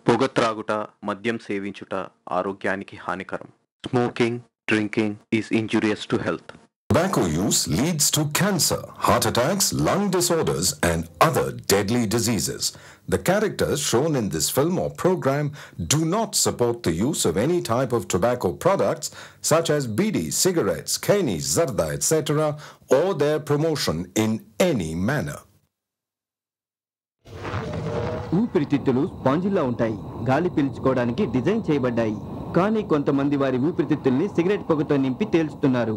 పొగ త్రాగుట మద్యం సేవించుట ఆరోగ్యానికి హానికరం smoking drinking is injurious to health Tobacco use leads to cancer, heart attacks, lung disorders, and other deadly diseases. The characters shown in this film or program do not support the use of any type of tobacco products such as bidi, cigarettes, keni, zarda, etc., or their promotion in any manner. ఊపిరితిత్తులు స్పాంజిల్లా ఉంటాయి గాలి పీల్చుకోవడానికి design చేయబడ్డాయి కానీ కొంతమంది వారి ఊపిరితిత్తుల్ని cigarette పొగతో నింపి తేల్చుతున్నారు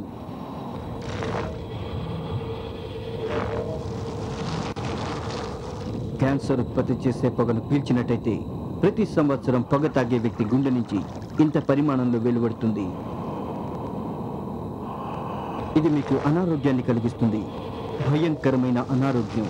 cancer ఉత్పత్తి చేసే పొగను పీల్చినట్టయితే ప్రతి సంవత్సరం పొగ తాగే వ్యక్తి గుండె నుంచి ఇంత పరిమాణంలో వెలువడుతుంది ఇది మీకు అనారోగ్యాన్ని కలిగిస్తుంది భయంకరమైన అనారోగ్యం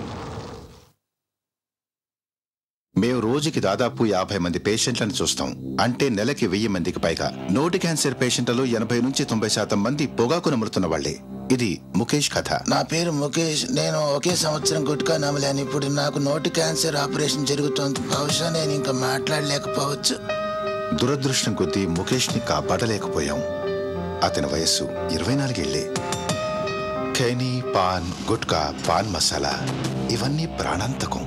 మేము రోజుకి దాదాపు యాభై మంది పేషెంట్లను చూస్తాం అంటే నెలకి వెయ్యి మందికి పైగా నోటి క్యాన్సర్ పేషెంట్లలో ఎనభై నుంచి తొంభై శాతం మంది పొగాకు నములుతున్న వాళ్లే ఇది ముఖేష్ కథ నా పేరు ముఖేష్ నేను ఒకే సంవత్సరం గుట్కా నమలాను ఇప్పుడు నాకు నోటి క్యాన్సర్ ఆపరేషన్ జరుగుతోంది బహుశా నేను ఇంకా మాట్లాడలేకపోవచ్చు దురదృష్టం కొద్దీ ముఖేష్ ని కాపాడలేకపోయాం అతని వయస్సు ఇరవై నాలుగేళ్లే ఖైనీ పాన్ గుట్కా పాన్ మసాలా ఇవన్నీ ప్రాణాంతకం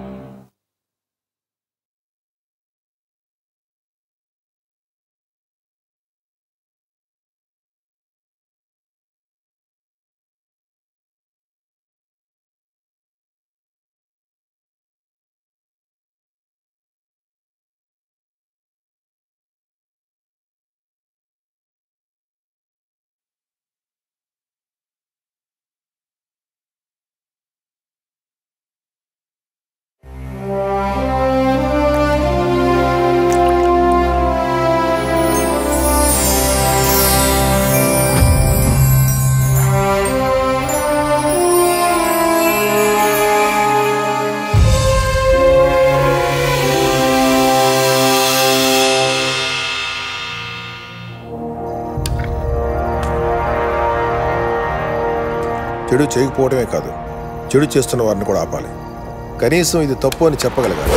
చెడు చేయకపోవడమే కాదు చెడు చేస్తున్న వారిని కూడా ఆపాలి కనీసం ఇది తప్పు అని చెప్పగలగాలి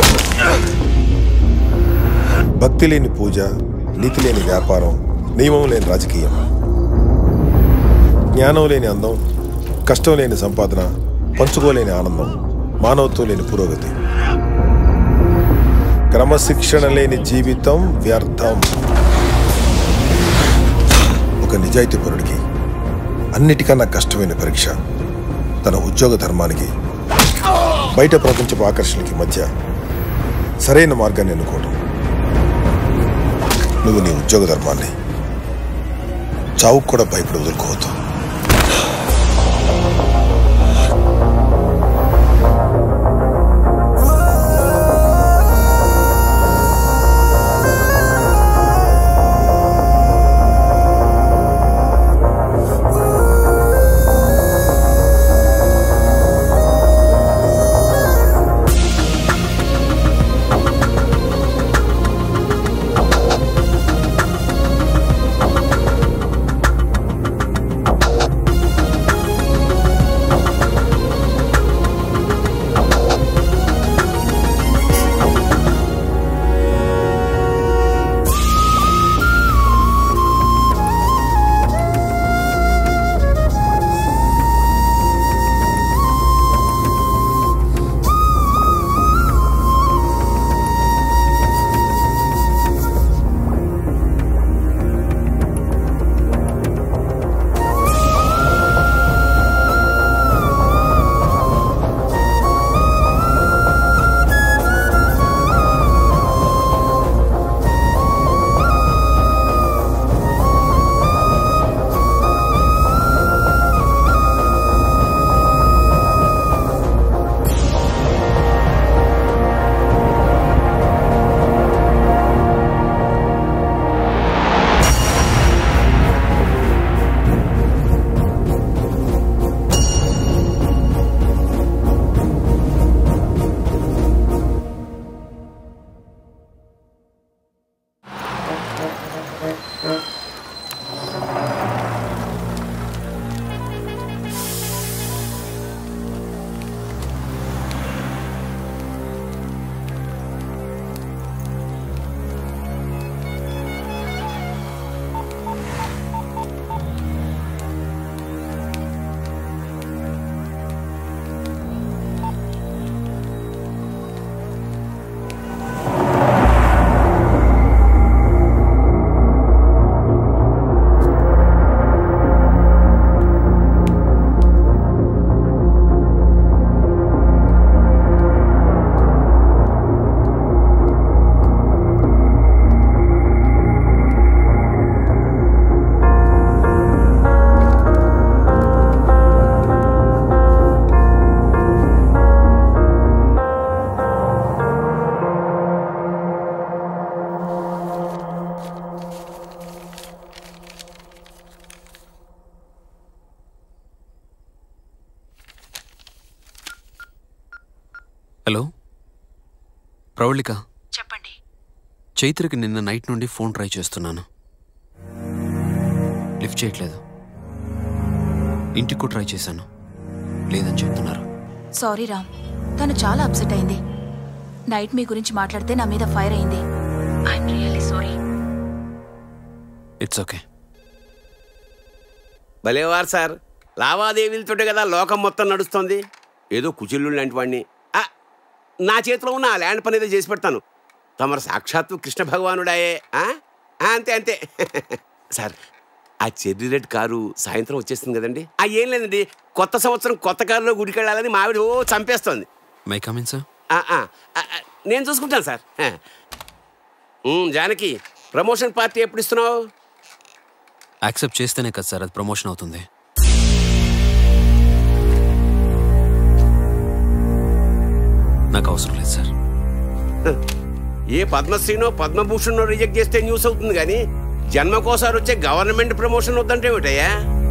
భక్తి లేని పూజ నీతి లేని వ్యాపారం నియమం లేని రాజకీయం జ్ఞానం లేని అందం కష్టం లేని సంపాదన పంచుకోలేని ఆనందం మానవత్వం లేని పురోగతి క్రమశిక్షణ లేని జీవితం వ్యర్థం ఒక నిజాయితీ పరుడికి అన్నిటికన్నా కష్టమైన పరీక్ష తన ఉద్యోగ ధర్మానికి బయట ప్రపంచపు ఆకర్షణకి మధ్య సరైన మార్గాన్ని ఎన్నుకోవడం నువ్వు నీ ఉద్యోగ ధర్మాన్ని చావుకు కూడా భయపడి వదులుకోవద్దు హలో ప్రవళిక చెప్పండి చైత్రకి నిన్న నైట్ నుండి ఫోన్ ట్రై చేస్తున్నాను లిఫ్ట్ చేయట్లేదు ఇంటికి కూడా ట్రై చేశాను లేదని చెప్తున్నారు సారీ రామ్ తను చాలా అప్సెట్ అయింది నైట్ మీ గురించి మాట్లాడితే నా మీద ఫైర్ అయింది I'm really sorry it's okay భలేవారు సార్ లావాదేవీలతోటే కదా లోకం మొత్తం నడుస్తోంది ఏదో కుచిల్లు లాంటి వాడిని ఆ, నా చేతిలో ఉన్న ఆ ల్యాండ్ పని ఏదో చేసి పెడతాను తమరు సాక్షాత్తు కృష్ణ భగవానుడాయే ఆ? ఆ, అంతే అంతే సార్ ఆ చెర్రీ రెడ్ కారు సాయంత్రం వచ్చేస్తుంది కదండి ఆ ఏం లేదండి కొత్త సంవత్సరం కొత్త కారులో గుడికి వెళ్ళాలని మావిడ ఓ చంపేస్తోంది మై కమిన్ సార్ ఆ, ఆ, ఆ, ఆ, నేను చూసుకుంటాను సార్ ఆ. ఉమ్, జానకి ప్రమోషన్ పార్టీ ఎప్పుడు ఇస్తున్నావు యాక్సెప్ట్ చేస్తేనే కదా సార్ అది ప్రమోషన్ అవుతుంది నాకు అవసరం లేదు సార్ ఏ పద్మశ్రీనో పద్మభూషణో రిజెక్ట్ చేస్తే న్యూస్ అవుతుంది కానీ జన్మకోసారి వచ్చే గవర్నమెంట్ ప్రమోషన్ వద్దంటే ఏమిటయ్యా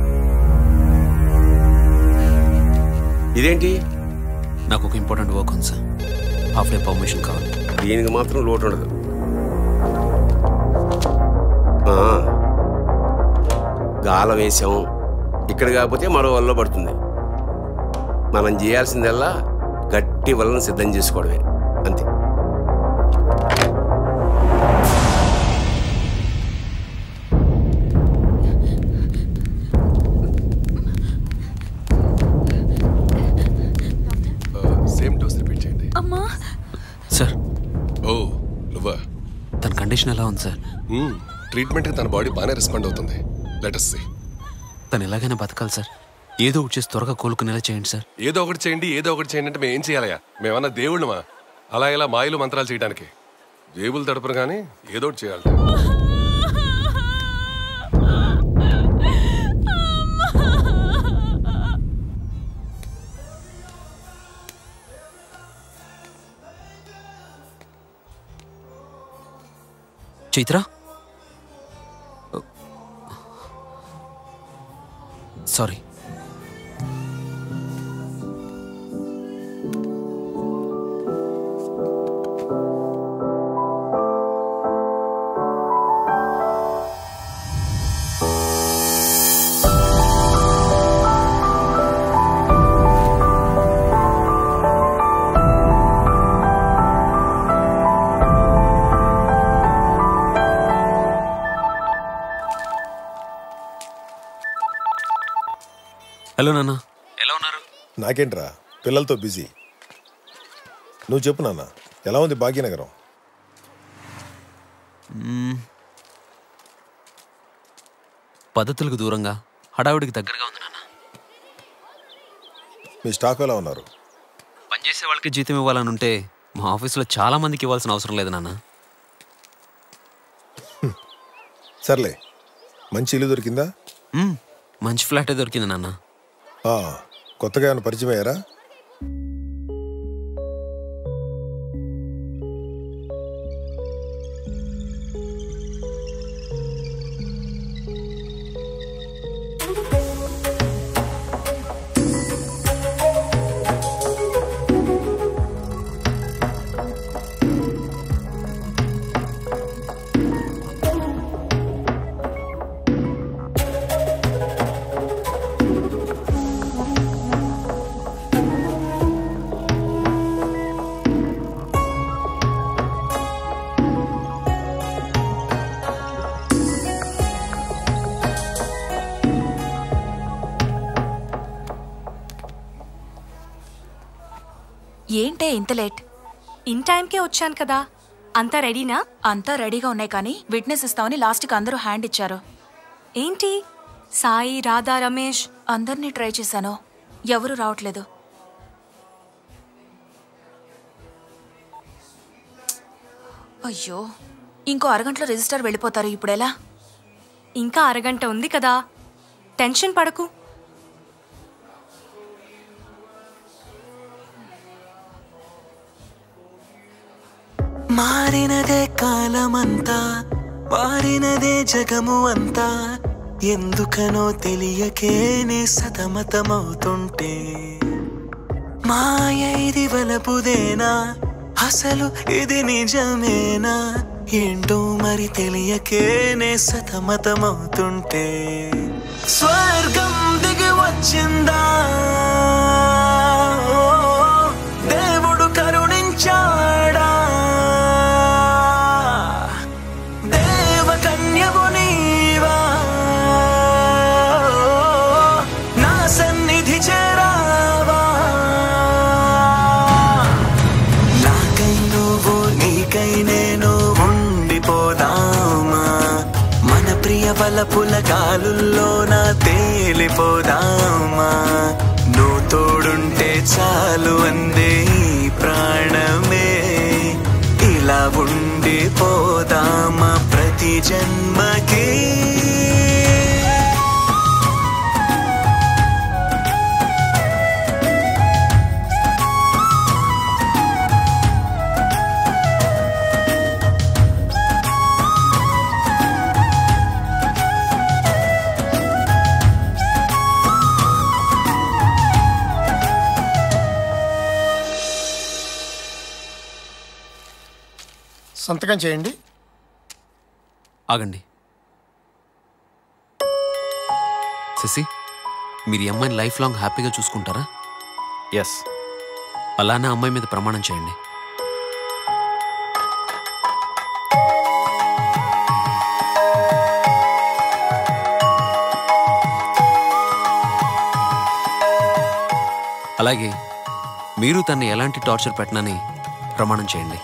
ఇదేంటి నాకు ఒక ఇంపార్టెంట్ వర్క్ ఉంది సార్ హాఫ్ డే పర్మిషన్ కావాలి దీనికి మాత్రం లోటు ఉండదు ఆ, గాలం వేసాం ఇక్కడ కాకపోతే మరో వల్ల పడుతుంది మనం చేయాల్సిందల్లా గట్టి వలన సిద్ధం చేసుకోవడమే అంతే సేమ్ డోస్ రిపీట్ చేయండి అమ్మా సార్ ఓ నువ్వా తన కండిషన్ ఎలా ఉంది సార్ ట్రీట్మెంట్కి తన బాడీ బాగానే రెస్పాండ్ అవుతుంది లెటస్ సి తను ఎలాగైనా బతకాలి సార్ ఏదో ఒకటి చేసి త్వరగా కోలుకునేలా చేయండి సార్ ఏదో ఒకటి చేయండి ఏదో ఒకటి చేయండి అంటే మేము ఏం చేయాలయా మేమన్నా దేవుళ్ళమా అలా ఇలా మాయలు మంత్రాలు చేయడానికి జేబులు తడపరు కానీ ఏదో ఒకటి చేయాలి చైత్ర సారీ హలో నాన్న ఎలా ఉన్నారు నాకేంట్రా పిల్లలతో బిజీ నువ్వు చెప్పు నాన్న ఎలా ఉంది భాగ్యనగరం మ్మ్. పద్ధతులకు దూరంగా హడావుడికి దగ్గరగా ఉంది నాన్న మీ స్టాఫ్ ఎలా ఉన్నారు పనిచేసే వాళ్ళకి జీతం ఇవ్వాలని ఉంటే మా ఆఫీస్లో చాలా మందికి ఇవ్వాల్సిన అవసరం లేదు నాన్న సర్లే మంచి ఇల్లు దొరికిందా మ్మ్. మంచి ఫ్లాటే దొరికింది నాన్న ఆ, కొత్తగా ఏమైనా పరిచయం అయ్యారా ఏంటే ఇంత లేట్ ఇన్ టైంకే వచ్చాను కదా అంతా రెడీనా అంతా రెడీగా ఉన్నాయి కానీ విట్నెస్ ఇస్తామని లాస్ట్కి అందరూ హ్యాండ్ ఇచ్చారు ఏంటి సాయి రాధా రమేష్ అందరినీ ట్రై చేశాను ఎవరు రావట్లేదు అయ్యో ఇంకో అరగంటలో రిజిస్టర్ వెళ్ళిపోతారు ఇప్పుడు ఎలా ఇంకా అరగంట ఉంది కదా టెన్షన్ పడకు మారినదే కాలమంతా మారినదే జగము అంతా ఎందుకనో తెలియకే నే సతమతమవుతుంటే మాయ ఇది వలపుదేనా అసలు ఇది నిజమేనా ఏంటో మరి తెలియకేనే సతమతమవుతుంటే స్వర్గం దిగి వచ్చిందా ఓ, దేవుడు కరుణించాడా దేవ కన్యవు నీవా నా సన్నిధి చేరావా నాకై నువ్వు నీకై నేను ఉండిపోదామా మన ప్రియ వలపుల గాలుల్లోన తేలిపోదామా నువ్వు తోడుంటే చాలు అందే ఈ ప్రాణమే ఇలా ఉండిపోదామా ప్రతి జన్మకి సంతకం చేయండి ఆగండి శశి మీరు ఈ అమ్మాయిని లైఫ్ లాంగ్ హ్యాపీగా చూసుకుంటారా ఎస్ అలానే అమ్మాయి మీద ప్రమాణం చేయండి అలాగే మీరు తన్ని ఎలాంటి టార్చర్ పెట్టనని ప్రమాణం చేయండి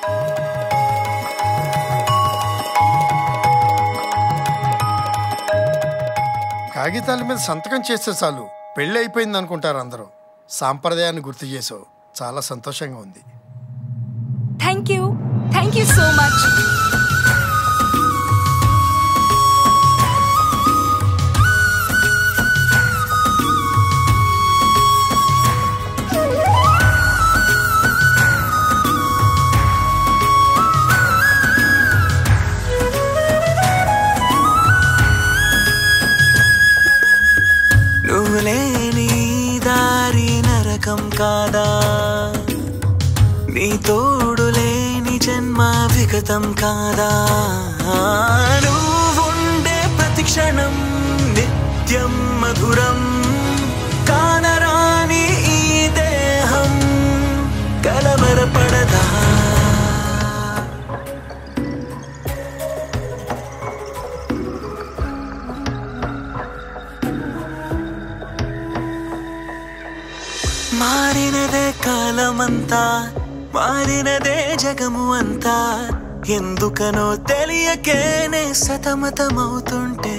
కాగితాల మీద సంతకం చేస్తే చాలు పెళ్ళి అయిపోయింది అనుకుంటారు అందరూ సాంప్రదాయాన్ని గుర్తు చేసావు చాలా సంతోషంగా ఉంది thank you thank you so much నువ్వు లేని ఈ దారి నరకం కాదా నీ తోడు లేని జన్మ విగతం కాదా నువ్వుండే ప్రతి క్షణం నిత్యం మధురం కానరాని ఈ దేహం కలవరపడదా మారినదే కాలమంతా మారినదే జగము అంతా ఎందుకనో తెలియకేనే సతమతమవుతుంటే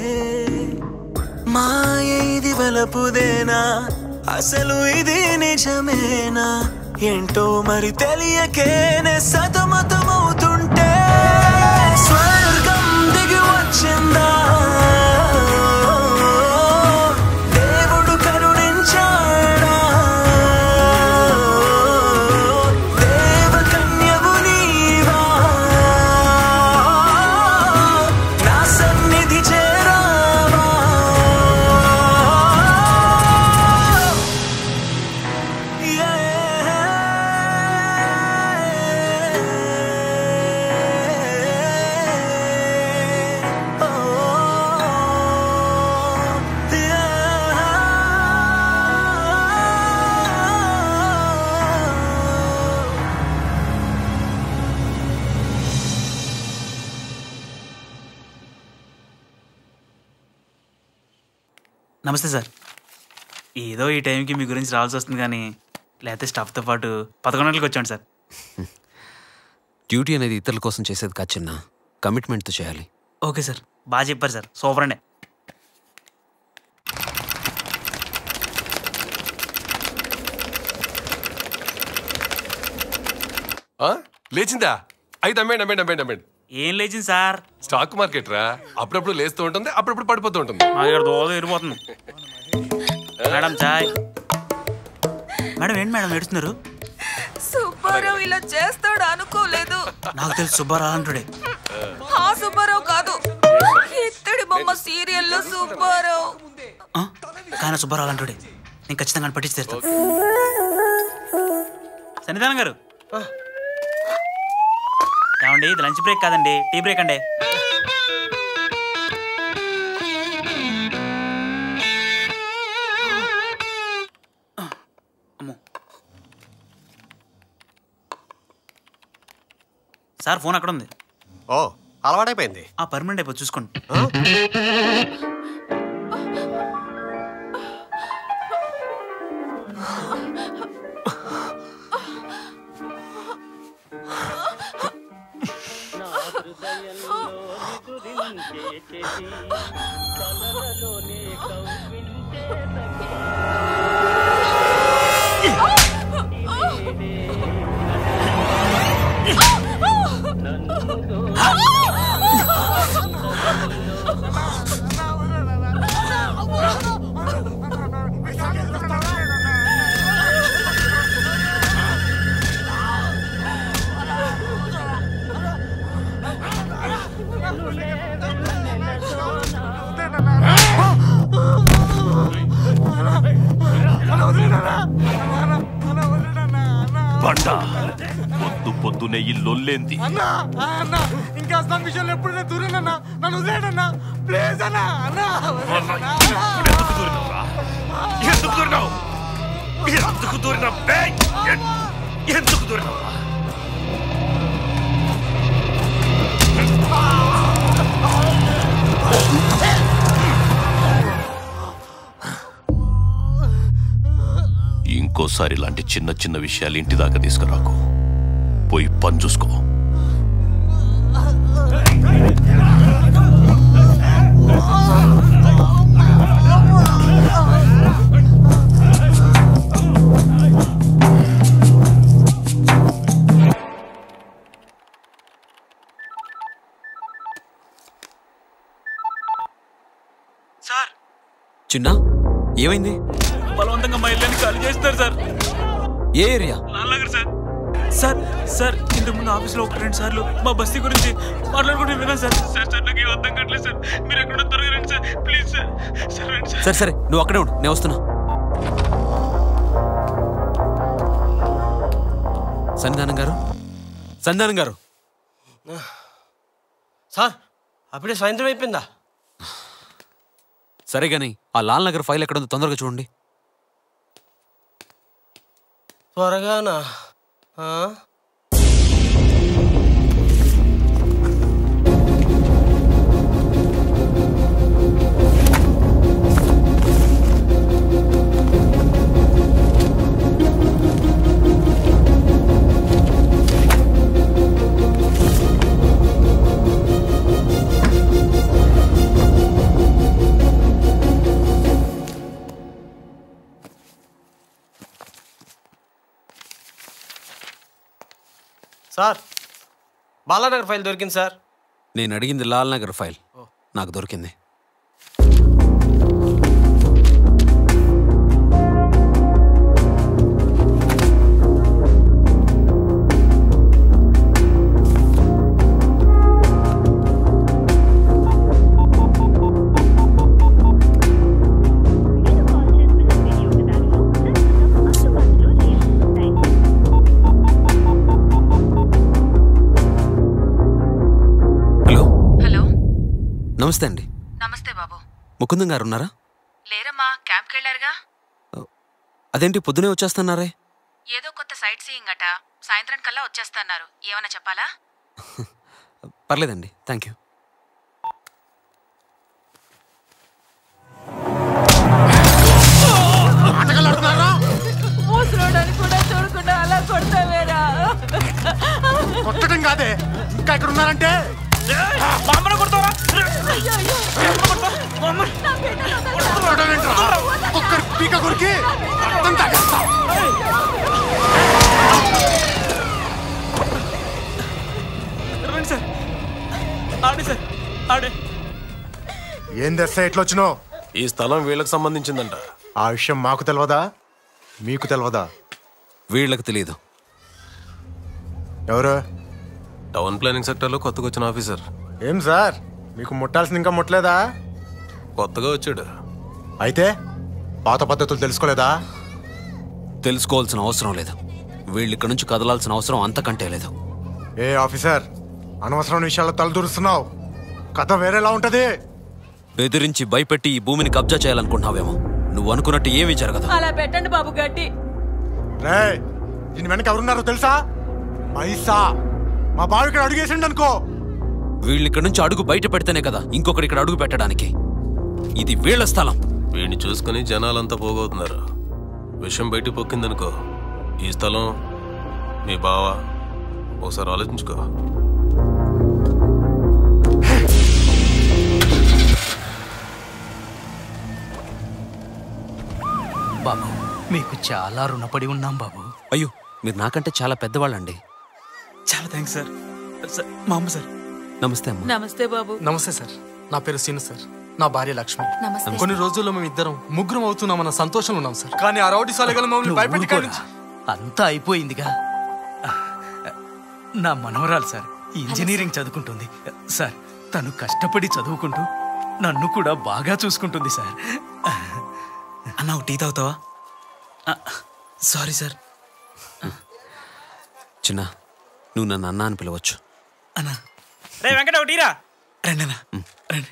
మాయ ఇది వలపుదేనా అసలు ఇది నిజమేనా ఏంటో మరి తెలియకేనే సతమతమవుతుంటే స్వర్గం దిగి వచ్చిందా దేవుడు కరుణించాడా దేవ కన్యవు నీవా నా సన్నిధి చేరావా నమస్తే సార్ ఏదో ఈ టైంకి మీ గురించి రావాల్సి వస్తుంది కానీ లేకపోతే స్టాఫ్తో పాటు పదకొండు గంటలకు వచ్చాను సార్ డ్యూటీ అనేది ఇతరుల కోసం చేసేది కాదు చిన్న కమిట్మెంట్తో చేయాలి ఓకే సార్ బాగా చెప్పారు సార్ సూపర్ అండి ఆ? లేచిందా అయితే అమ్మేండి అమ్మేండి అమ్మేండి అమ్మేండి ఏం లేచింది సార్ స్టాక్ మార్కెట్ రా అప్పుడప్పుడు లేస్తూ ఉంటుంది అప్పుడప్పుడు పడిపోతూ ఉంటుంది మా దగ్గర దోద ఇరిపోతుంది మేడం చాయ్ మేడం ఏంటి మేడం ఏడుస్తున్నారు సుబ్బారావు ఇలా చేస్తాడు అనుకోలేదు నాకు తెలుసు సుబ్బారావు అంటుడే ఆ సుబ్బారావు కాదు ఇత్తడి బొమ్మ సీరియల్లో సుబ్బారావు కానీ సుబ్బారావు అంటుడే నేను ఖచ్చితంగా పట్టించి తీరుతాను సన్నిధానం గారు ఏమండి ఇది లంచ్ బ్రేక్ కాదండి టీ బ్రేక్ అండి అమ్మో సార్ ఫోన్ అక్కడ ఉంది ఓ అలవాటైపోయింది ఆ పర్మనెంట్ అయిపోయి చూసుకోండి బండ పొద్దు పొద్దునే ఈ లొల్లేంది అన్నా అన్న ఇంకా అస్సాం విషయంలో ఎప్పుడు నేను దూరేనన్నా నన్ను వదిలేడన్నా ప్లీజ్ అన్నా అన్నా ఎందుకు దూరినావురా ఎందుకు దూరినావు ఎందుకు దూరినావు ఏయ్! ఎన్- ఎందుకు దూరినావురా ఇంకోసారి ఇలాంటి చిన్న చిన్న విషయాలు ఇంటి దాకా తీసుకురాకు పోయి పని చూసుకో సార్ చిన్న ఏమైంది బలవంతంగా మా ఇల్లు ఖాళీ చేస్తారు సార్ ఏ area Lalnagar sir sir sir ఇంతకు ముందు ఆఫీస్లో ఒక రెండు సార్లు మా బస్తీ గురించి మాట్లాడుకుంటూ విన్నాను సార్ సార్ సార్ నాకు ఏం అర్థం కావట్లేదు సార్ మీరు ఎక్కడ త్వరగా రండి సార్ ప్లీజ్ సార్ సార్ రండి సార్ సరే సరే నువ్వు అక్కడే ఉండు నేను వస్తున్నా సన్నిధానం గారు సన్నిధానం గారు సార్ అప్పుడే సాయంత్రం అయిపోయిందా సరే గాని ఆ లాల్ నగర్ ఫైల్ ఎక్కడ ఉందో తొందరగా చూడండి త్వరగానా ఆ? సార్ బాలానగర్ ఫైల్ దొరికింది సార్ నేను అడిగింది లాల్ నగర్ ఫైల్ నాకు దొరికింది హలో హలో నమస్తే అండి నమస్తే బాబు ముకుందం గారు ఉన్నారా లేరమ్మా క్యాంప్కి వెళ్ళారుగా అదేంటి పొద్దునే వచ్చేస్తున్నారే ఏదో కొత్త సైట్ సీయింగ్ అట సాయంత్రం కల్లా వచ్చేస్తన్నారు ఏమన్నా చెప్పాలా పర్లేదండి థ్యాంక్ యూ మూసులోడని కూడా చూడకుండా అలా కొడతావేరా కొట్టడం కాదే ఇంకా ఇక్కడ ఉన్నారంటే మామూలు కొడతావరా ఒక్కరి పీక కొరికి అర్థం తాగేస్తా రండి సార్ ఆడే సార్ ఆడే ఏం తెస్తా ఎట్లా వచ్చినావు ఈ స్థలం వీళ్ళకి సంబంధించిందంట ఆ విషయం మాకు తెలియదా మీకు తెలియదా వీళ్ళకి తెలియదు ఎవరు టౌన్ ప్లానింగ్ సెక్టర్లో కొత్తగా వచ్చిన ఆఫీసర్ ఏం సార్ మీకు ముట్టాల్సింది ఇంకా ముట్టలేదా కొత్తగా వచ్చాడు అయితే పాత పద్ధతులు తెలుసుకోలేదా తెలుసుకోవాల్సిన అవసరం లేదు వీళ్ళు ఇక్కడ నుంచి కదలాల్సిన అవసరం అంతకంటే లేదు ఏ ఆఫీసర్ అనవసరమైన విషయాల్లో తలదూరుస్తున్నావు కథ వేరేలా ఉంటది బెదిరించి భయపెట్టి ఈ భూమిని కబ్జా చేయాలనుకుంటున్నావేమో నువ్వు అనుకున్నట్టు ఏమీ జరగదు అలా పెట్టండి బాబు గడ్డి రే దీని వెనక ఎవరున్నారో తెలుసా మైసా మా బావి ఇక్కడ అడుగేసిండు అనుకో వీళ్ళు ఇక్కడ నుంచి అడుగు బయట పెడితేనే కదా ఇంకొకటి ఇక్కడ అడుగు పెట్టడానికి ఇది వీళ్ళ స్థలం వీడిని చూసుకుని జనాలంతా పోగవుతున్నారు విషయం బయట పొక్కిందనుకో ఈ స్థలం మీ బావ ఒకసారి ఆలోచించుకో బాబు మీకు చాలా రుణపడి ఉన్నాం బాబు అయ్యో మీరు నాకంటే చాలా పెద్దవాళ్ళండి చాలా థ్యాంక్స్ సార్ సార్ మా అమ్మ సార్ నమస్తే అమ్మా నమస్తే బాబు నమస్తే సార్ నా పేరు సీను సార్ నా భార్య లక్ష్మి నమస్తే. కొన్ని రోజుల్లో మేము ఇద్దరం ముగ్గురం అవుతున్నామన్న సంతోషంలో ఉన్నాం సార్ కానీ ఆ రౌడీ సాలెగల మమ్మల్ని నువ్వు భయపెట్టి ఇక్కడి కూడా. నుంచి అంతా అయిపోయిందిగా నా మనవరాలు సార్ ఇంజనీరింగ్ చదువుకుంటుంది సార్ తను కష్టపడి చదువుకుంటూ నన్ను కూడా బాగా చూసుకుంటుంది సార్ అన్న ఒక టీ తాగుతావా సారీ సార్ చిన్న నువ్వు నన్ను అన్న అని పిలవచ్చు అన్నా రే వెంకట ఒక టీరా రండి అన్న రండి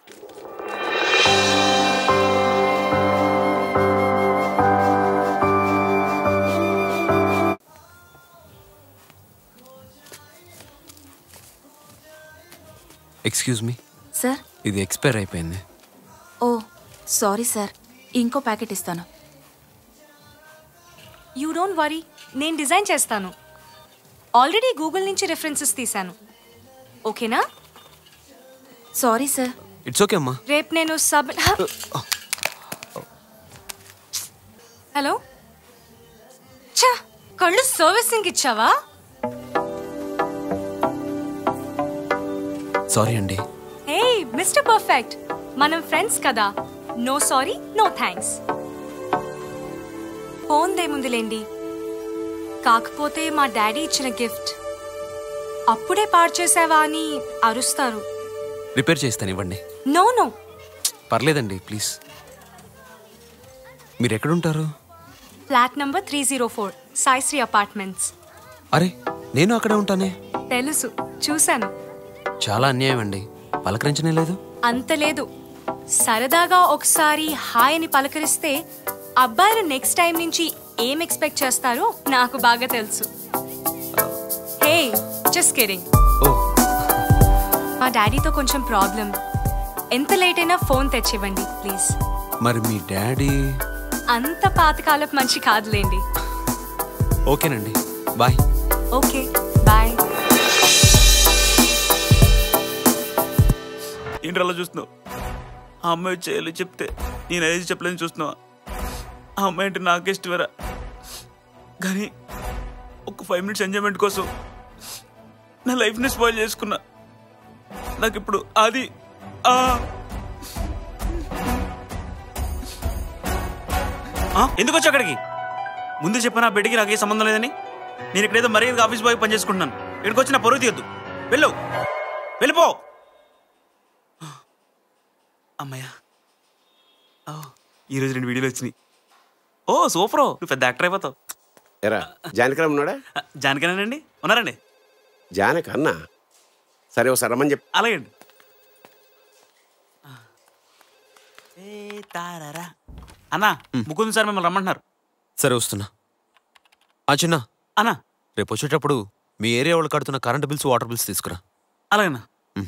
ఎక్స్క్యూజ్ మీ సార్ ఇది ఎక్స్పైర్ అయిపోయింది ఓ సారీ సార్ ఇంకో ప్యాకెట్ ఇస్తాను యూ డోంట్ వరీ నేను డిజైన్ చేస్తాను ఆల్రెడీ గూగుల్ నుంచి రెఫరెన్సెస్ తీశాను ఓకేనా సారీ సార్ ఇట్స్ ఓకే అమ్మా రేపు నేను సబ్ హలో చా కళ్ళు సర్వీసింగ్ ఇచ్చావా సారీ అండి హే మిస్టర్ పర్ఫెక్ట్ మనం ఫ్రెండ్స్ కదా నో సారీ నో థ్యాంక్స్ పోందేముందిలేండి కాకపోతే మా డాడీ ఇచ్చిన గిఫ్ట్ అప్పుడే పాడు చేసావా అని అరుస్తారు రిపేర్ చేస్తాను ఇవ్వండి నో నో పర్లేదండి ప్లీజ్ మీరు ఎక్కడుంటారు flat number three zero four Saishri apartments అరే నేను అక్కడే ఉంటానే తెలుసు చూశాను చాలా అన్యాయం అండి పలకరించనే లేదు అంత లేదు సరదాగా ఒకసారి హాయ్ అని పలకరిస్తే అబ్బాయిలు నెక్స్ట్ టైం నుంచి ఏం ఎక్స్పెక్ట్ చేస్తారో నాకు బాగా తెలుసు హే జస్ట్ కిడింగ్ మా డాడీతో కొంచెం ప్రాబ్లం ఎంత లేట్ అయినా ఫోన్ తెచ్చివ్వండి ప్లీజ్ మరి మీ డాడీ అంత పాతకాలపు మంచి కాదులేండి ఓకేనండి బాయ్ ఓకే బాయ్ ఏంటి అలా చూస్తున్నావు ఆ అమ్మాయి చేయాలి చెప్తే నేను ఏది చెప్పలేని చూస్తున్నావా ఆ అమ్మాయి అంటే నాకు ఇష్టమేరా కానీ ఒక ఫైవ్ మినిట్స్ ఎంజాయ్మెంట్ కోసం నా లైఫ్ని స్పాయిల్ చేసుకున్నా నాకు ఇప్పుడు అది ఆ ఆ, ఎందుకు వచ్చి అక్కడికి ముందు చెప్పిన ఆ బిడ్డకి నాకు ఏ సంబంధం లేదని నేను ఇక్కడేదో మరీ ఆఫీస్ బాయ్ పని చేసుకుంటున్నాను ఇక్కడికి వచ్చి నా పరువు తీయద్దు వెళ్ళు వెళ్ళిపో అమ్మయ్యా ఓ, ఈరోజు రెండు వీడియోలు వచ్చినాయి ఓ సూపర్ నువ్వు పెద్ద యాక్టర్ అయిపోతావు ఎరా జానకరామ్ ఉన్నాడా జానకనేనండి ఉన్నారండి జానక అన్నా సరే ఒకసారి రమ్మని చెప్పి అలాగే అండి అన్నా ముకుంద్ సార్ మిమ్మల్ని రమ్మంటున్నారు సరే వస్తున్నా ఆ చిన్న అన్నా రేపు వచ్చేటప్పుడు మీ ఏరియా వాళ్ళు కడుతున్న కరెంట్ బిల్స్ వాటర్ బిల్స్ తీసుకురా అలాగేనా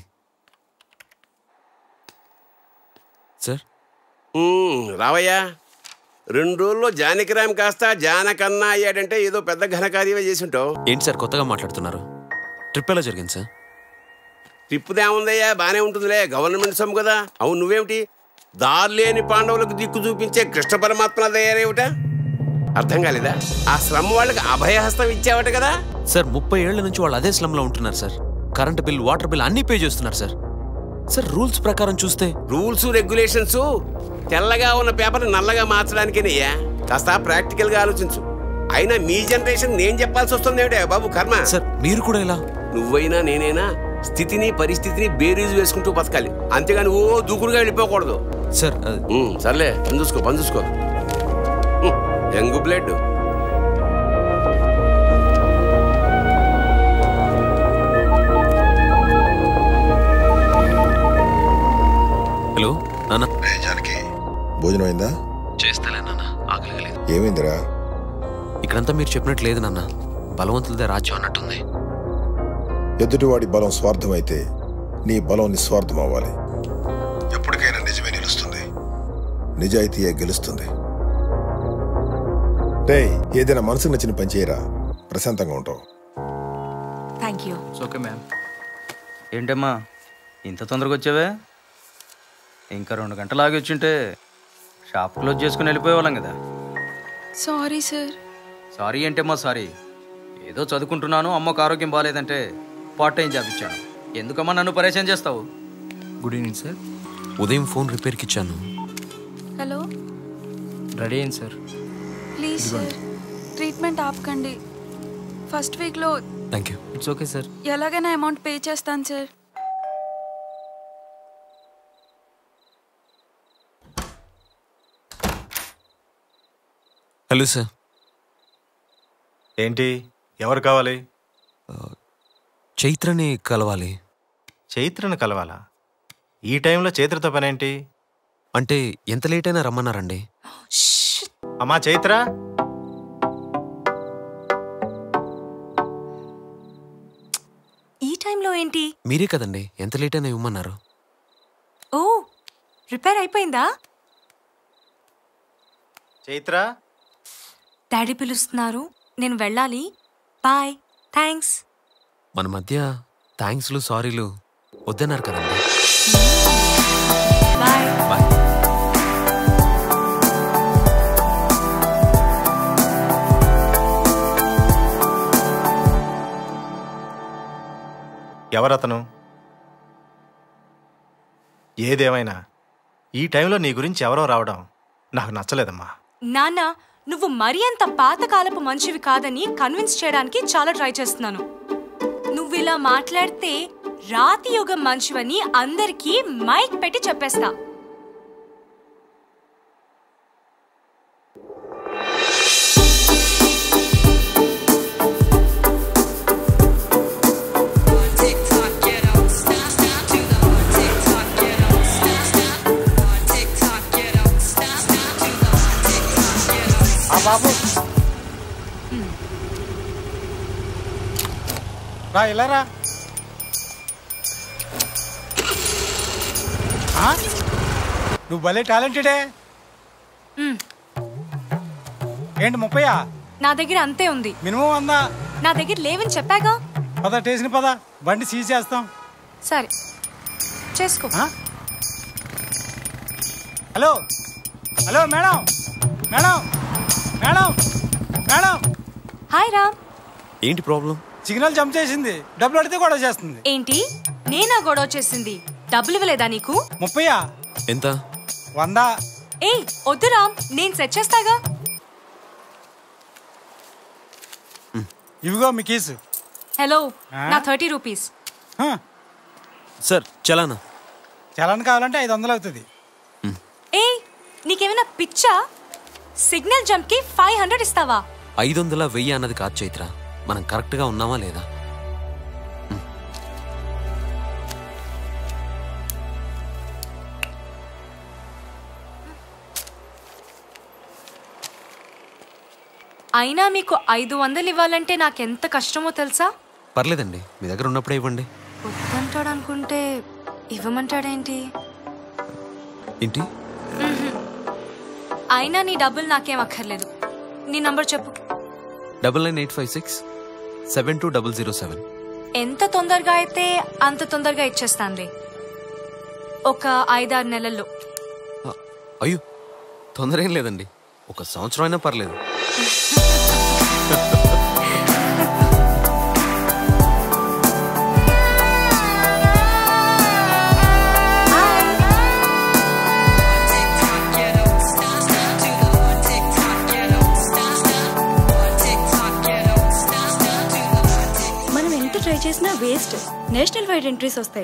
సార్ ఉమ్, రావయ్యా రెండు రోజుల్లో జానకిరామ్ కాస్త జానకన్నా అయ్యాడంటే ఏదో పెద్ద ఘనకార్యమే చేసి ఉంటావు ఏంటి సార్ కొత్తగా మాట్లాడుతున్నారు ట్రిప్ ఎలా జరిగింది సార్ ట్రిప్పుదేముందయ్యా బానే ఉంటుందిలే గవర్నమెంట్ సొమ్ము కదా అవును నువ్వేమిటి దారిలేని పాండవులకు దిక్కు చూపించే కృష్ణ పరమాత్మ తయారేవిట అర్థం కాలేదా ఆ శ్రమ వాళ్ళకి అభయహస్తం ఇచ్చావట కదా సార్ ముప్పై ఏళ్ల నుంచి వాళ్ళు అదే స్లమ్లో ఉంటున్నారు sir current bill water bill అన్ని పే చేస్తున్నారు సార్ సార్ రూల్స్ ప్రకారం చూస్తే రూల్స్ రెగ్యులేషన్స్ తెల్లగా ఉన్న పేపర్ నల్లగా మార్చడానికేనయ్యా కాస్త ప్రాక్టికల్ గా ఆలోచించు అయినా మీ జనరేషన్ నేను చెప్పాల్సి వస్తుంది ఏమిటే బాబు కర్మ సార్ మీరు కూడా ఇలా నువ్వైనా నేనైనా స్థితిని పరిస్థితిని బేరీజు వేసుకుంటూ బతకాలి అంతేగాని ఓ దూకుడుగా వెళ్ళిపోకూడదు సార్ ఉమ్, సర్లే పని చూసుకో పని చూసుకో ఉమ్, యంగ్ బ్లడ్ భోజనం అయిందా చేస్తలే నాన్న ఆకలిగా లేదు ఏమైందిరా ఇక్కడంతా మీరు చెప్పినట్టు లేదు నాన్న బలవంతులదే రాజ్యం అన్నట్టుంది ఎదుటివాడి బలం స్వార్థమైతే నీ బలం నిస్వార్థం అవ్వాలి ఎప్పటికైనా నిజమే నిలుస్తుంది నిజాయితీయే గెలుస్తుంది రే ఏదైనా మనసుకు నచ్చిన పని చేయరా ప్రశాంతంగా ఉంటావు థ్యాంక్ యూ ఓకే మ్యామ్ ఏంటమ్మా ఇంత తొందరగా వచ్చావే ఇంకా రెండు గంటలు ఆగి వచ్చింటే షాప్ క్లోజ్ చేసుకుని వెళ్ళిపోయేవాళ్ళం కదా సారీ సార్ సారీ ఏంటమ్మా సారీ ఏదో చదువుకుంటున్నాను అమ్మకు ఆరోగ్యం బాగాలేదంటే పార్ట్ టైం జాబ్ ఇచ్చాను ఎందుకమ్మా నన్ను పరేషాన్ చేస్తావు గుడ్ ఈవినింగ్ సార్ ఉదయం ఫోన్ రిపేర్కి ఇచ్చాను హలో రెడీ అయింది సార్ ప్లీజ్ సార్ ట్రీట్మెంట్ ఆపకండి ఫస్ట్ వీక్లో thank you it's okay sir ఎలాగైనా అమౌంట్ పే చేస్తాను సార్ హలో సార్ ఏంటి ఎవరు కావాలి చైత్రని కలవాలి చైత్రను కలవాలా ఈ టైంలో చైత్రతో పనేంటి అంటే ఎంత లేట్ అయినా రమ్మన్నారండి అమ్మా చైత్ర ఈ టైంలో ఏంటి మీరే కదండి ఎంత లేట్ అయినా ఇవ్వమన్నారు ఓ రిపేర్ అయిపోయిందా చైత్ర డాడీ పిలుస్తున్నారు నేను వెళ్ళాలి బాయ్ థ్యాంక్స్ మన మధ్య థ్యాంక్స్లు సారీలు వద్దన్నారు కదండి బాయ్ బాయ్ ఎవరతను ఏదేమైనా ఈ టైంలో నీ గురించి ఎవరో రావడం నాకు నచ్చలేదమ్మా నాన్న నువ్వు మరీ అంత పాతకాలపు మనిషివి కాదని కన్విన్స్ చేయడానికి చాలా ట్రై చేస్తున్నాను నువ్వు ఇలా మాట్లాడితే రాతి యుగం మనిషివని అందరికీ మైక్ పెట్టి చెప్పేస్తా ఆ బాబు రా ఇలా రా ఆ? నువ్వు భలే టాలెంటెడే మ్, ఏంటి ముప్పయా నా దగ్గర అంతే ఉంది మినిమం వందా నా దగ్గర లేవని చెప్పాగా పద టేసిన పద బండి సీజ్ చేస్తాం సరే చేసుకో hello hello madam madam madam madam hi Ram ఏంటి ప్రాబ్లం సిగ్నల్ జంప్ చేసింది డబ్బులు అడిగితే కూడా చేస్తుంది ఏంటి నేనా గొడవ చేసింది డబ్బులు ఇవ్వలేదా నీకు ముప్పయా ఎంత వందా ఏయ్ వద్దు రామ్ నేను సెట్ చేస్తాగా ఇవిగో మీ కీసు హలో ఆ? నా థర్టీ రూపీస్ సార్ చలానా చలాన్ కావాలంటే ఐదు వందలు అవుతుంది ఏయ్ నీకేమైనా పిచ్చా సిగ్నల్ జంప్ కి ఫైవ్ హండ్రెడ్ ఇస్తావా ఐదు వందల వెయ్యి అన్నది కాదు చైత్ర మనం కరెక్ట్గా ఉన్నామా లేదా అయినా మీకు ఐదు వందలు ఇవ్వాలంటే నాకెంత కష్టమో తెలుసా పర్లేదండి మీ దగ్గర ఉన్నప్పుడే ఇవ్వండి వద్దంటాడు అనుకుంటే ఇవ్వమంటాడేంటి ఏంటి మ్మ్హ్మ్. అయినా నీ డబ్బులు నాకేం అక్కర్లేదు నీ నంబర్ చెప్పు double nine eight five six seven two double zero seven ఎంత తొందరగా అయితే అంత తొందరగా ఇచ్చేస్తానులే ఒక ఐదారు నెలల్లో అయ్యో తొందర ఏం లేదండి ఒక సంవత్సరం అయినా పర్లేదు మనం ఎంత ట్రై చేసినా వేస్ట్ నేషనల్ వైడ్ ఎంట్రీస్ వస్తాయి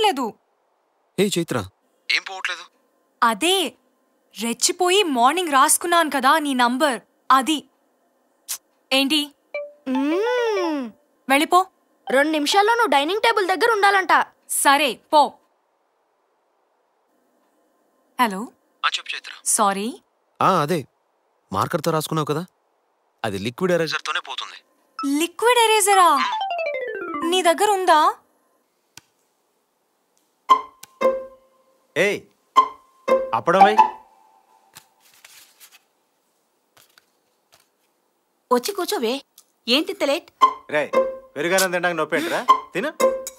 పోవట్లేదు ఏ చైత్ర ఏం పోవట్లేదు అదే రెచ్చిపోయి మార్నింగ్ రాసుకున్నాను కదా నీ నంబర్ అది ఏంటి వెళ్ళిపో రెండు నిమిషాల్లో నువ్వు డైనింగ్ టేబుల్ దగ్గర ఉండాలంట సరే పో హలో చెప్పు చైత్ర సారీ ఆ, అదే మార్కర్తో రాసుకున్నావు కదా అది లిక్విడ్ ఎరేజర్తోనే పోతుంది లిక్విడ్ ఎరేజరా నీ దగ్గర ఉందా ఏయ్ అప్పడం వై వచ్చి కూర్చోవే ఏంటి ఇంత లేట్ రే పెరుగన్నం తినడానికి నొప్పేంట్రా తిను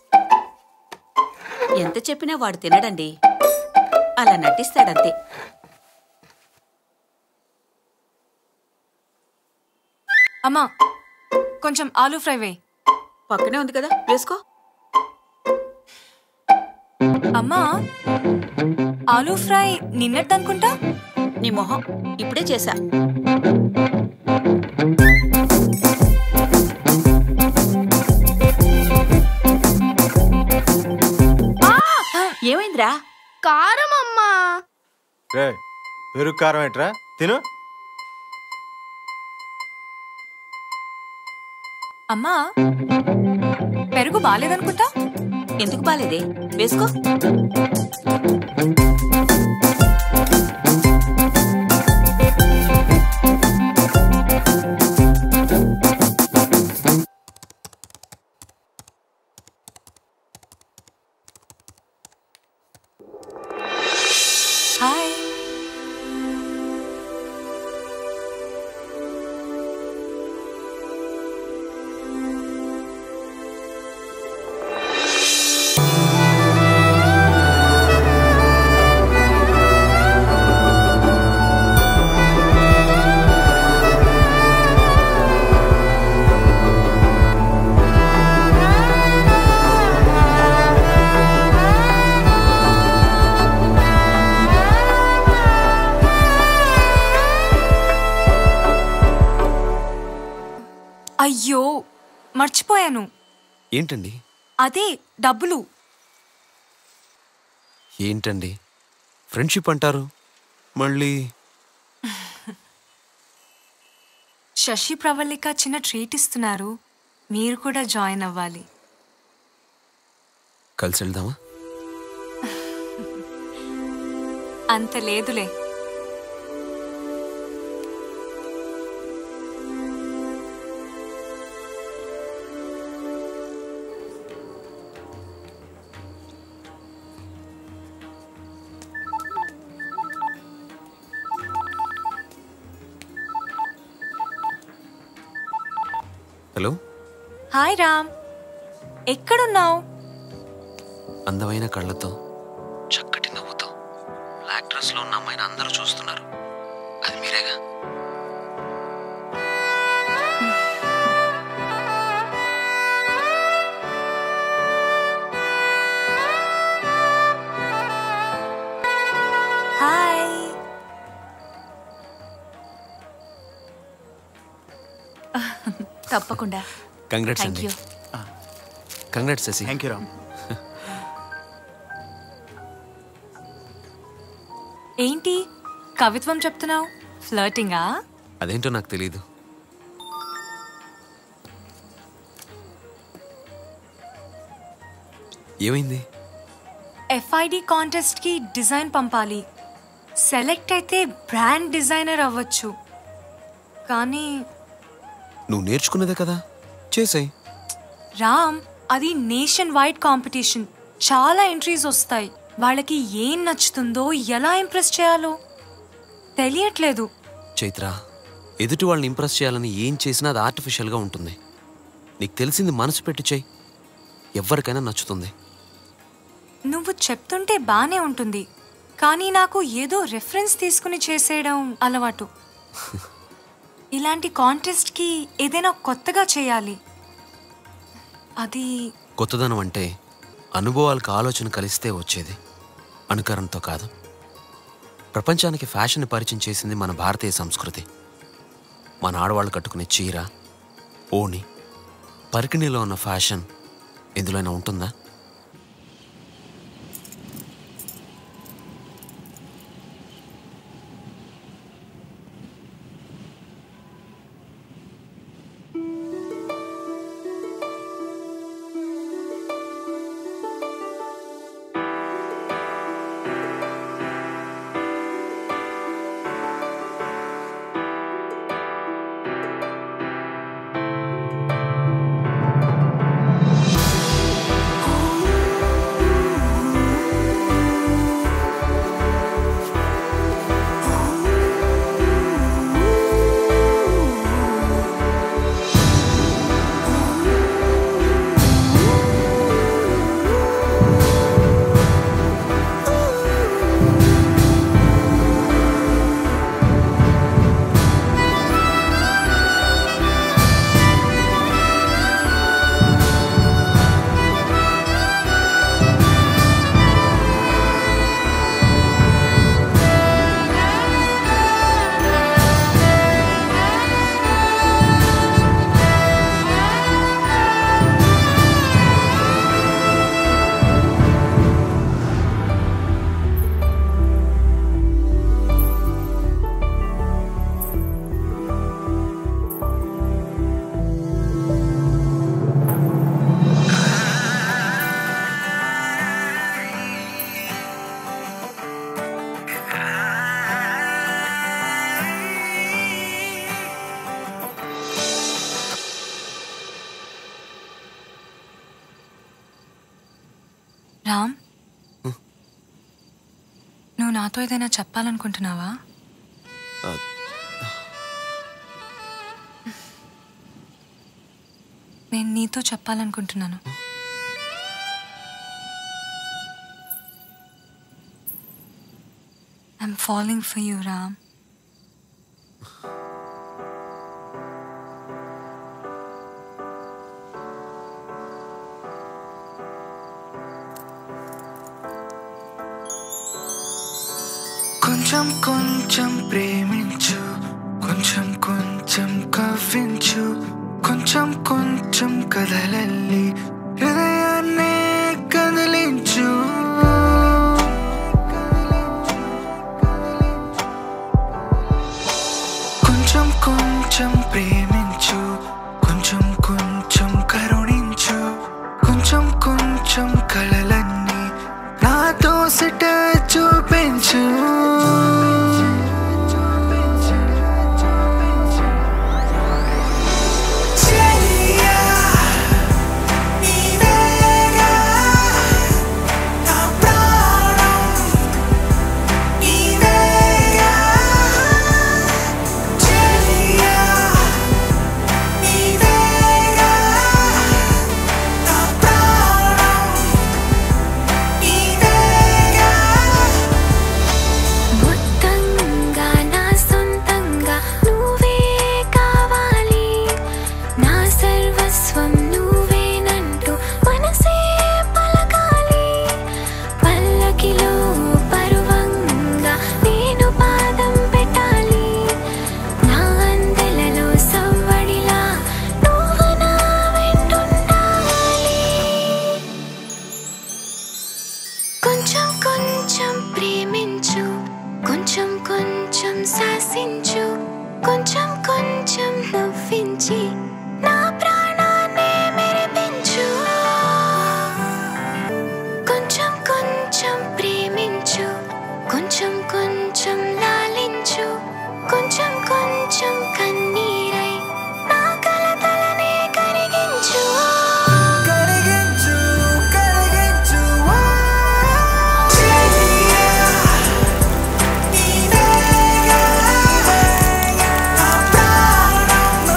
ఎంత చెప్పినా వాడు తినడండి అలా నటిస్తాడంతే అమ్మా కొంచెం ఆలూ ఫ్రై వేయి పక్కనే ఉంది కదా వేసుకో అమ్మా ఆలూ ఫ్రై నిన్నట్టనుకుంటా నీ మొహం ఇప్పుడే చేశా ఏమైందిరా కారం అమ్మా రే పెరుగు కారం ఏంట్రా తిను అమ్మా పెరుగు బాలేదనుకుంటా ఎందుకు బాలేదే వేసుకో హాయ్ అయ్యో మర్చిపోయాను ఏంటండి అదే డబ్బులు ఏంటండి ఫ్రెండ్షిప్ అంటారు మళ్ళీ శశి ప్రవళిక చిన్న ట్రీట్ ఇస్తున్నారు మీరు కూడా జాయిన్ అవ్వాలి కలిసి వెళ్దామా అంత లేదులే హలో హాయ్ రామ్ ఎక్కడున్నావు అందమైన కళ్ళతో చక్కటి నవ్వుతో బ్లాక్ డ్రెస్ లో ఉన్న అమ్మాయిని అందరూ చూస్తున్నారు అది మీరేగా హాయ్ తప్పకుండా కంగ్రాట్స్ థ్యాంక్ అండి you congrats Shashi thank you Ram ఏంటి కవిత్వం చెప్తున్నావు ఫ్లర్టింగా అదేంటో నాకు తెలీదు ఏమైంది ఎఫ్ఐడి కాంటెస్ట్కి డిజైన్ పంపాలి సెలెక్ట్ అయితే బ్రాండ్ డిజైనర్ అవ్వచ్చు కానీ నువ్వు నేర్చుకున్నదే కదా చేసాయి రామ్ అది నేషన్ వైడ్ కాంపిటీషన్ చాలా ఎంట్రీస్ వస్తాయి వాళ్ళకి ఏం నచ్చుతుందో ఎలా ఇంప్రెస్ చేయాలో తెలియట్లేదు చైత్ర ఎదుటి వాళ్ళని ఇంప్రెస్ చేయాలని ఏం చేసినా అది ఆర్టిఫిషియల్గా ఉంటుంది నీకు తెలిసింది మనసు పెట్టి చేయి ఎవరికైనా నచ్చుతుంది నువ్వు చెప్తుంటే బానే ఉంటుంది కానీ నాకు ఏదో రెఫరెన్స్ తీసుకుని చేసేయడం అలవాటు ఇలాంటి కాంటెస్ట్కి ఏదైనా కొత్తగా చేయాలి అది కొత్తదనం అంటే అనుభవాలకు ఆలోచన కలిస్తే వచ్చేది అనుకరణతో కాదు ప్రపంచానికి ఫ్యాషన్ పరిచయం చేసింది మన భారతీయ సంస్కృతి మన ఆడవాళ్ళు కట్టుకునే చీర ఓణి పరికిణిలో ఉన్న ఫ్యాషన్ ఎందులోనే ఉంటుందా నాతో ఏదైనా చెప్పాలనుకుంటున్నావా ఆ, నేను నీతో చెప్పాలనుకుంటున్నాను I'm following for you Ram కొంచెం కొంచెం ప్రేమించు కొంచెం కొంచెం కవ్వించు కొంచెం కొంచెం కదలల్లి హృదయాన్నే కదిలించు కొంచెం కొంచెం ప్రేమించు కొంచెం కొంచెం కరుణించు కొంచెం కొంచెం కలలన్నీ నాతో సిట చూపించు చెలియా, నీవేగా నా ప్రాణం, నీవేగా చెలియా, నీవేగా నా ప్రాణం, నీవేగా మొత్తంగా నా సొంతంగా నువ్వే కావాలి నా సర్వస్వం నువ్వేనంటూ మనసే పలకాలి పల్లకిలో పరువంగా నేను పాదం పెట్టాలి నా అందెలలో సవ్వడిలా నువ్వు నా వెంటుండాలి కొంచెం కొంచెం ప్రేమించు కొంచెం కొంచెం శాసించు కొంచెం కొంచెం నవ్వించి నా ప్రాణాన్ని మెరిపించు కొంచెం కొంచెం ప్రేమించు కొంచెం కొంచెం లాలించు కొంచెం కొంచెం కన్నీరై నా కలతలనే కరిగించు కరిగించు కరిగించు చెలియా నీవేగా నా ప్రాణం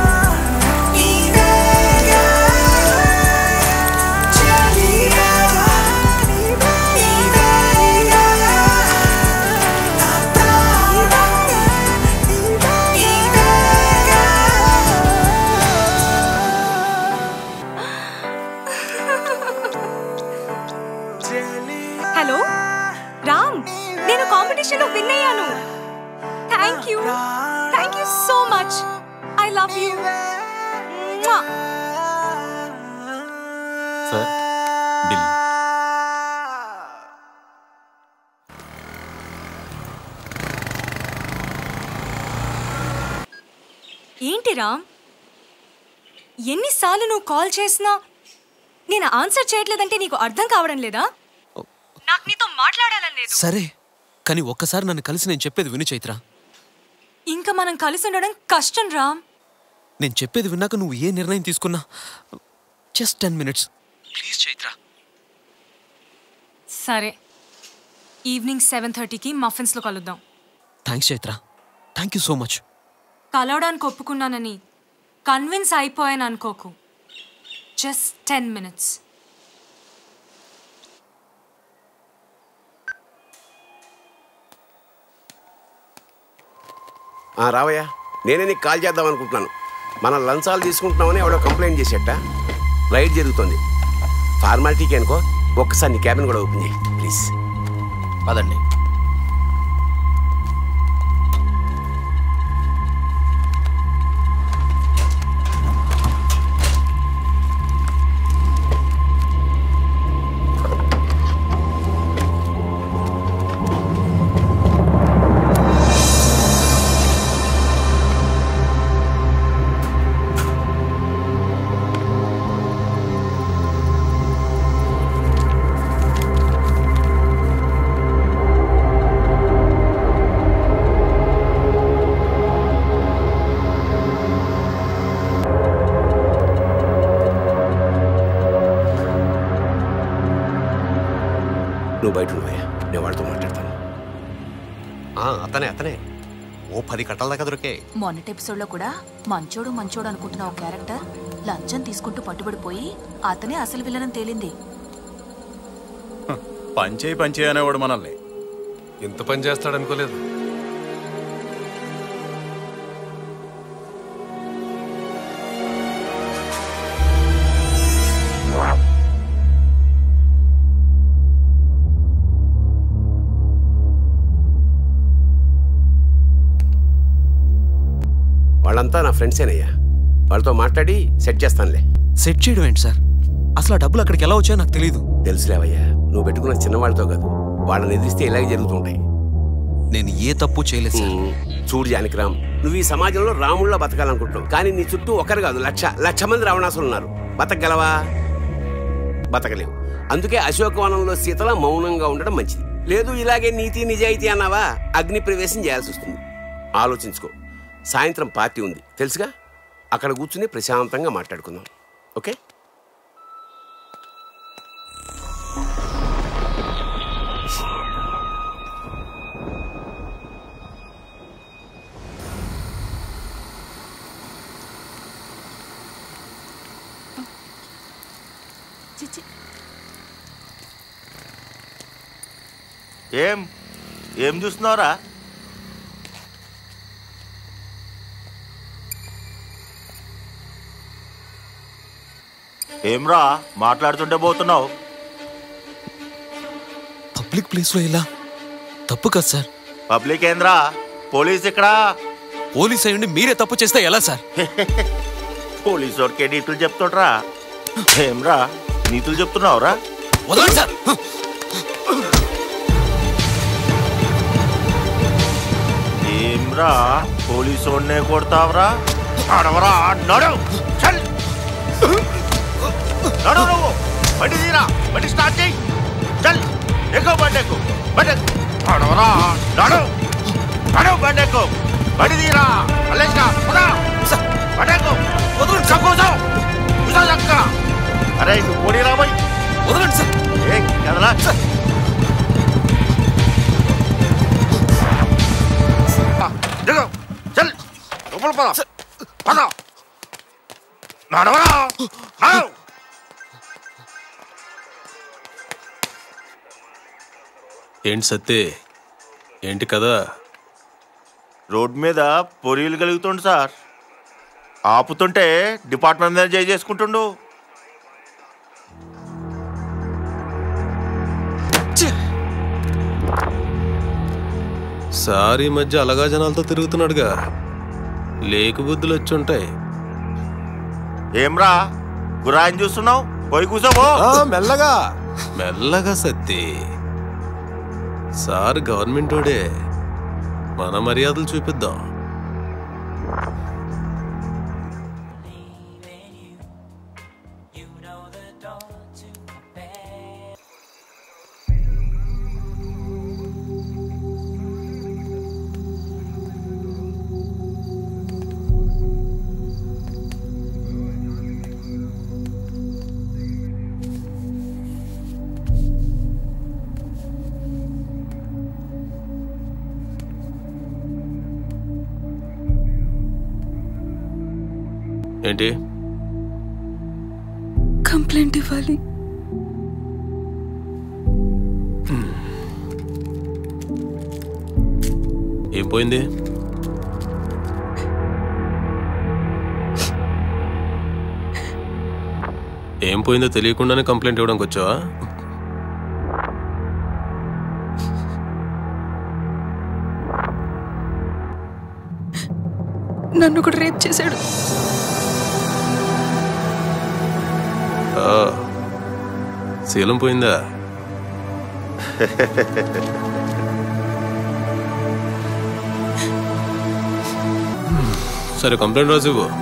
నీవేగా చెలియా నీవేగా నా ప్రాణం హలో రామ్ నేను కాంపిటీషన్ లో విన్ అయ్యాను thank you thank you so much I love you sir bill ఏంటి రామ్ ఎన్నిసార్లు నువ్వు కాల్ చేసినా నేను ఆన్సర్ చేయట్లేదంటే నీకు అర్థం కావడం లేదా నాకు నీతో మాట్లాడాలని లేదు సరే కానీ ఒక్కసారి నన్ను కలిసి నేను చెప్పేది విను చైత్ర ఇంకా మనం కలిసి ఉండడం కష్టం రామ్ నేను చెప్పేది విన్నాక నువ్వు ఏ నిర్ణయం తీసుకున్నా just ten minutes please Chaitra సరే ఈవినింగ్ సెవెన్ థర్టీకి మఫిన్స్లో కలుద్దాం thanks Chaitra thank you so much కలవడానికి ఒప్పుకున్నానని కన్విన్స్ అయిపోయాను అనుకోకు జస్ట్ టెన్ మినిట్స్ ఆ, రావయ్యా నేనే నీకు కాల్ చేద్దాం అనుకుంటున్నాను మన లంచాలు తీసుకుంటున్నామని ఎవడో కంప్లైంట్ చేసేట రైడ్ జరుగుతుంది ఫార్మాలిటీకి అనుకో ఒక్కసారి నీ క్యాబిన్ కూడా ఓపెన్ చేయి ప్లీజ్ పదండి నువ్వు బయట ఉన్నాయా నేను వాడితో మాట్లాడతాను ఆ, అతనే అతనే ఓ పది కట్టల దాకా దొరికే మొన్నటి ఎపిసోడ్లో కూడా మంచోడు మంచోడు అనుకుంటున్న ఒక క్యారెక్టర్ లంచం తీసుకుంటూ పట్టుబడిపోయి అతనే అసలు విలనం తేలింది పంచే పంచే అనేవాడు మనల్ని ఇంత పని చేస్తాడనుకోలేదు వాళ్ళంతా నా ఫ్రెండ్సేనయ్యా వాళ్ళతో మాట్లాడి సెట్ చేస్తానులే సెట్ చేయడం ఏంటి సార్ అసలు ఆ డబ్బులు అక్కడికి ఎలా వచ్చాయో నాకు తెలియదు తెలుసులేవయ్యా నువ్వు పెట్టుకున్న చిన్నవాళ్ళతో కాదు వాళ్ళని ఎదిరిస్తే ఇలాగే జరుగుతుంటాయి నేను ఏ తప్పు చేయలేదు సార్ చూడు జానకిరామ్ నువ్వు ఈ సమాజంలో రాముళ్ళ బతకాలనుకుంటున్నావు కానీ నీ చుట్టూ ఒకరు కాదు లక్ష లక్ష మంది రావణాసులు ఉన్నారు బతకగలవా బతకలేవు అందుకే అశోకవనంలో సీతల మౌనంగా ఉండడం మంచిది లేదు ఇలాగే నీతి నిజాయితీ అన్నావా అగ్ని ప్రవేశం చేయాల్సి వస్తుంది ఆలోచించుకో సాయంత్రం పార్టీ ఉంది తెలుసుగా అక్కడ కూర్చుని ప్రశాంతంగా మాట్లాడుకుందాం ఓకే ఏం ఏం చూస్తున్నావురా ఏమ్రా మాట్లాడుతుంటే పోతున్నావు పబ్లిక్ ప్లేస్లో ఇలా తప్పు కదా సార్ పబ్లిక్ ఏంద్రా పోలీస్ ఇక్కడ పోలీస్ అయ్యండి మీరే తప్పు చేస్తే ఎలా సార్ పోలీస్ వాడికే నీతులు చెప్తుండ్రా ఏమ్రా నీతులు చెప్తున్నావురా వదలండి సార్ ఏమ్రా పోలీసు వాడినే కొడతావరా నడవరా నడు చల్ నడు నువ్వు బండి తీరా బండి స్టార్ట్ చేయి చల్ ఎక్కువ బండి ఎక్కువ బండి ఎక్కు. నడవరా నడు నడు బండి ఎక్కువ బండి తీరా అల్లేస్కా పదా బండి ఎక్కువ వదలండి సార్ కూర్చో కూర్చో చక్క అరే నువ్వు పోనీ రా పోయి వదలండి సార్ ఏ కదలా దిగు చల్ లోపల పద పద నడవరా నడు ఏంటి సత్తే ఏంటి కదా రోడ్ మీద పొరీలు కలుగుతుండు సార్ ఆపుతుంటే డిపార్ట్మెంట్ మీద చేయి చేసుకుంటుండు సార్ ఈ మధ్య అలగా జనాలతో తిరుగుతున్నాడుగా లేకు బుద్ధులు వచ్చి ఉంటాయి ఏమ్రా గురాయిని చూస్తున్నావు పోయి కూసోబో మెల్లగా మెల్లగా సత్తి సార్ గవర్నమెంట్ వాడే మన మర్యాదలు చూపిద్దాం ఏంటి కంప్లైంట్ ఇవ్వాలి ఏం పోయింది ఏం పోయిందో తెలియకుండానే కంప్లైంట్ ఇవ్వడానికి వచ్చావా నన్ను కూడా రేప్ చేశాడు ఆ, శీలం పోయిందా సరే కంప్లైంట్ రాసి ఇవ్వు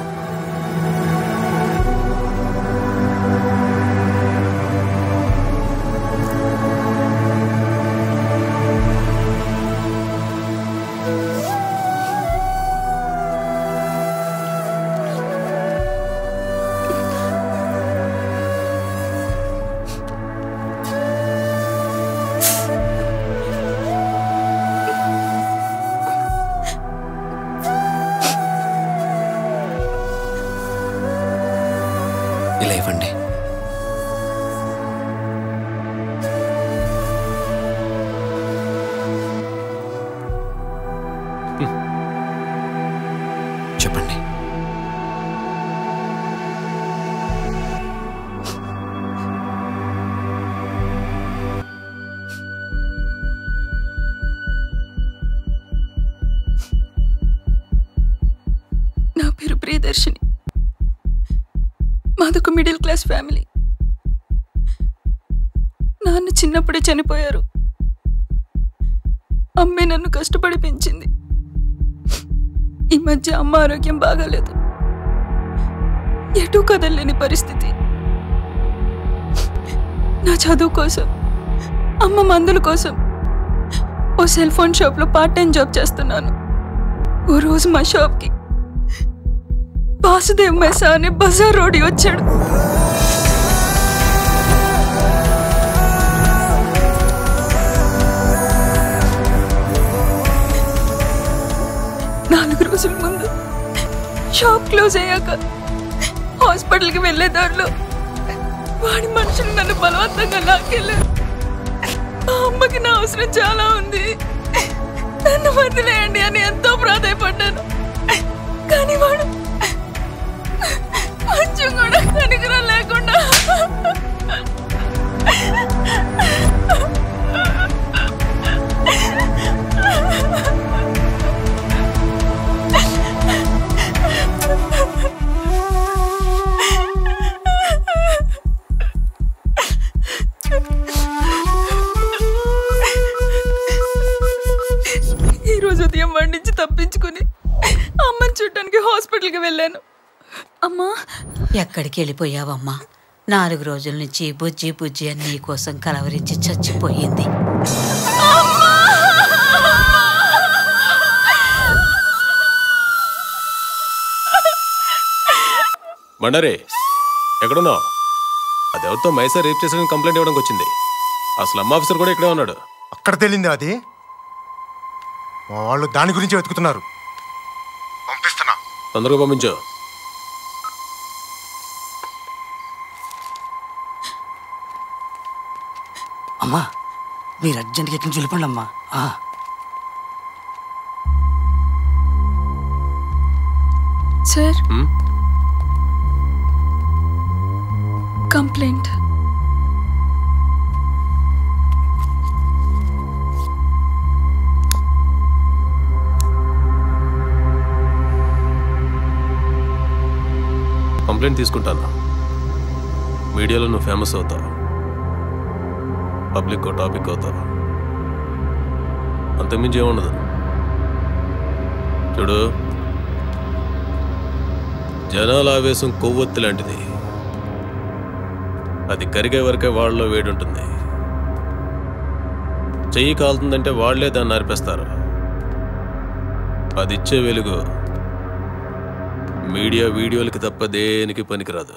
ప్రియదర్శిని మాదొక మిడిల్ క్లాస్ ఫ్యామిలీ నాన్న చిన్నప్పుడే చనిపోయారు అమ్మే నన్ను కష్టపడి పెంచింది ఈ మధ్య అమ్మ ఆరోగ్యం బాగాలేదు ఎటూ కదలలేని పరిస్థితి నా చదువు కోసం అమ్మ మందుల కోసం ఓ సెల్ ఫోన్ షాప్లో పార్ట్ టైం జాబ్ చేస్తున్నాను ఓ రోజు మా షాప్కి వాసుదేవ్ మెసా అనే బజార్ రోడి వచ్చాడు నాలుగు రోజుల ముందు షాప్ క్లోజ్ అయ్యాక హాస్పిటల్కి వెళ్ళే దారిలో వాడి మనుషులు నన్ను బలవంతంగా లాక్కెళ్ళారు మా అమ్మకి నా అవసరం చాలా ఉంది నన్ను వదిలేయండి అని ఎంతో ప్రాధాయపడ్డాను కానీ వాడు కొంచెం కూడా కనికరం లేకుండా ఈ రోజు ఉదయం వాడి నుంచి తప్పించుకుని అమ్మని చూడటానికి హాస్పిటల్కి వెళ్ళాను అమ్మా ఎక్కడికి వెళ్ళిపోయావమ్మా నాలుగు రోజుల నుంచి బుజ్జి బుజ్జి అని నీ కోసం కలవరించి చచ్చిపోయింది బండారే ఎక్కడున్నావు అది ఎవరితో మైసా రేప్ చేసిన కంప్లైంట్ ఇవ్వడానికి వచ్చింది ఆ స్లమ్ ఆఫీసర్ కూడా ఇక్కడే ఉన్నాడు అక్కడ తేలింది అది మా వాళ్ళు దాని గురించి వెతుకుతున్నారు పంపిస్తున్నా తొందరగా పంపించు అమ్మా మీరు అర్జెంట్గా ఎక్కడి నుంచి వెళ్ళిపోండి అమ్మా ఆ. సార్ హ్మ్? కంప్లైంట్ కంప్లైంట్ తీసుకుంటాను మీడియాలో నువ్వు ఫేమస్ అవుతావు పబ్లిక్ టాపిక్ అవుతావు అంతకుమించి ఏముండదు చూడు జనాల ఆవేశం కొవ్వొత్తి లాంటిది అది కరిగే వరకే వాళ్ళలో వేడి ఉంటుంది చెయ్యి కాలుతుందంటే వాళ్లే దాన్ని నరిపేస్తారు అది ఇచ్చే వెలుగు మీడియా వీడియోలకి తప్ప దేనికి పనికిరాదు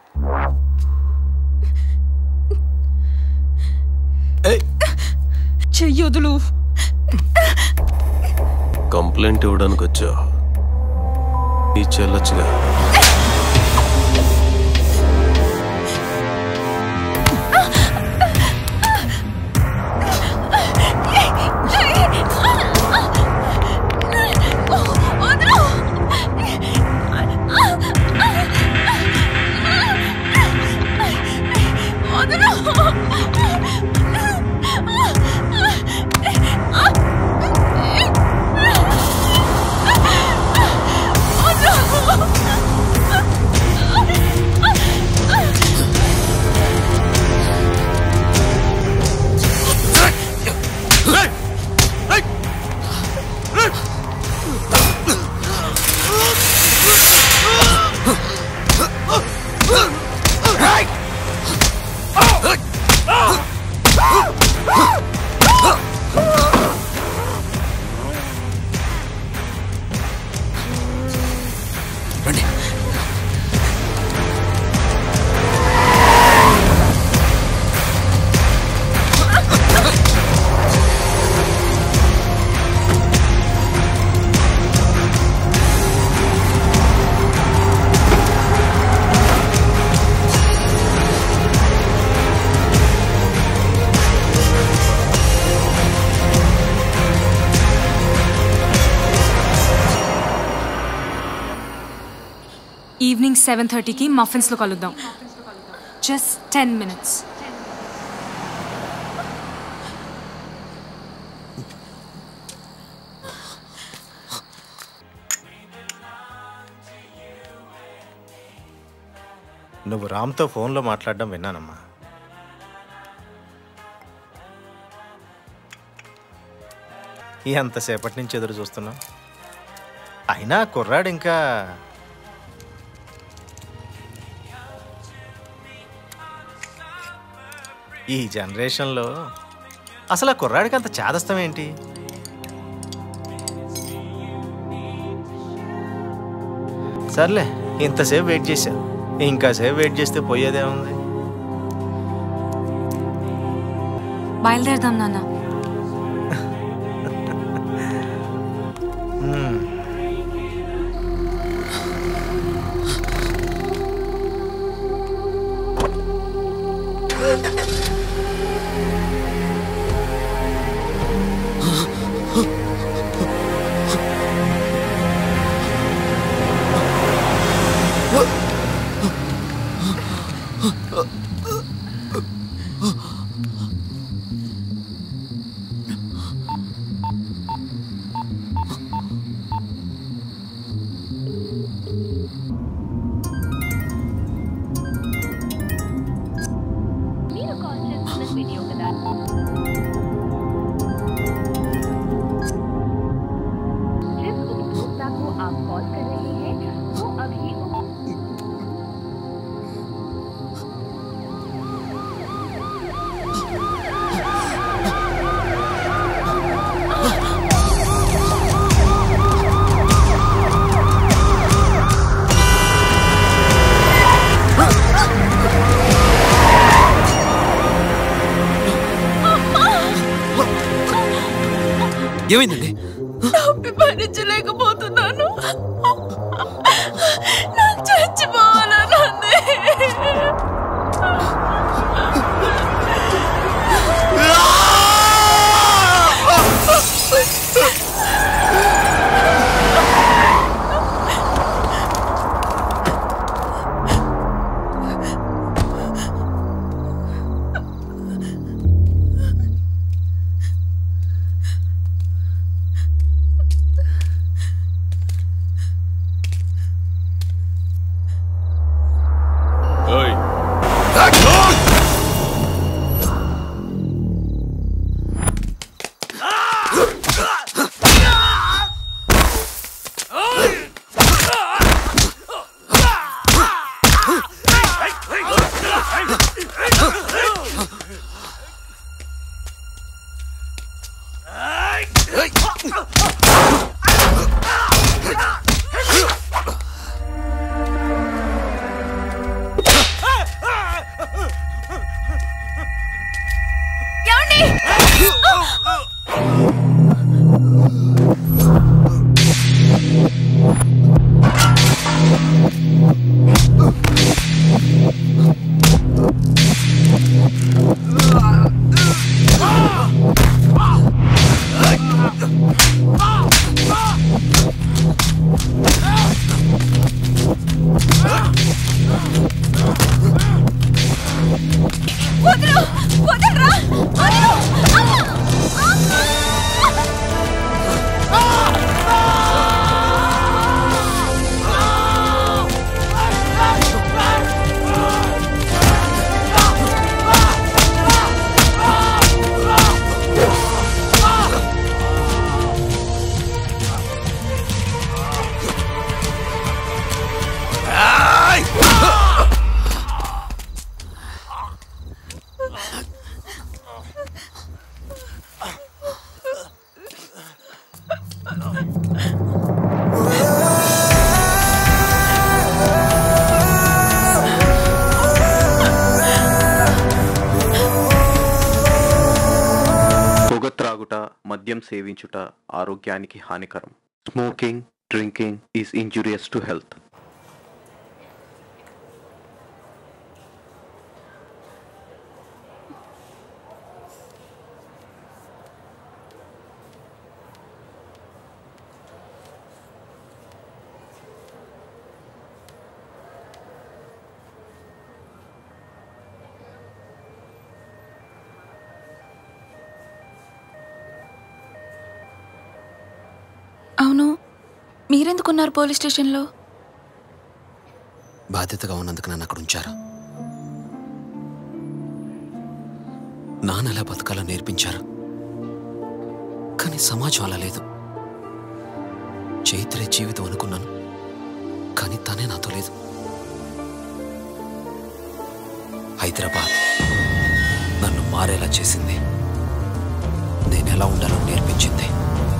చెయ్యొదులు కంప్లైంట్ ఇవ్వడానికి వచ్చా నీ చెల్లొచ్చుగా ఈవినింగ్ సెవెన్ థర్టీకి మఫిన్స్లో కలుద్దాం జస్ట్ టెన్ మినిట్స్ నువ్వు రామ్తో ఫోన్లో మాట్లాడడం విన్నానమ్మా ఎంతసేపటి నుంచి ఎదురు చూస్తున్నావు అయినా కుర్రాడు ఇంకా ఈ జనరేషన్లో అసలు ఆ కుర్రాడికి అంత చేదస్తం ఏంటి సర్లే ఇంతసేపు వెయిట్ చేశా ఇంకాసేపు వెయిట్ చేస్తే పోయేదేముంది బయలుదేరదాం నాన్న హ్మ్. మీరు కాల్ చేస్తున్న వినియోగదారు जिस उपभोक्ता को आप कॉल कर रहे हैं वो अभी ఏమైందండి నొప్పి భరించలేకపోతున్నాను నాకు చచ్చిపోవాలని ఉంది ఓయ్ వదరు వదలరా వదరు పొగ త్రాగుట మద్యం సేవించుట ఆరోగ్యానికి హానికరం smoking drinking is injurious to health అవును మీరెందుకున్నారు పోలీస్ స్టేషన్లో బాధ బాధ్యతగా ఉన్నందుకు నన్ను అక్కడ ఉంచారు నాన్న ఎలా బతకాలో నేర్పించారు కానీ సమాజం అలా లేదు చైత్రే జీవితం అనుకున్నాను కానీ తనే నాతో లేదు హైదరాబాద్ నన్ను మారేలా చేసింది నేను ఎలా ఉండాలో నేర్పించింది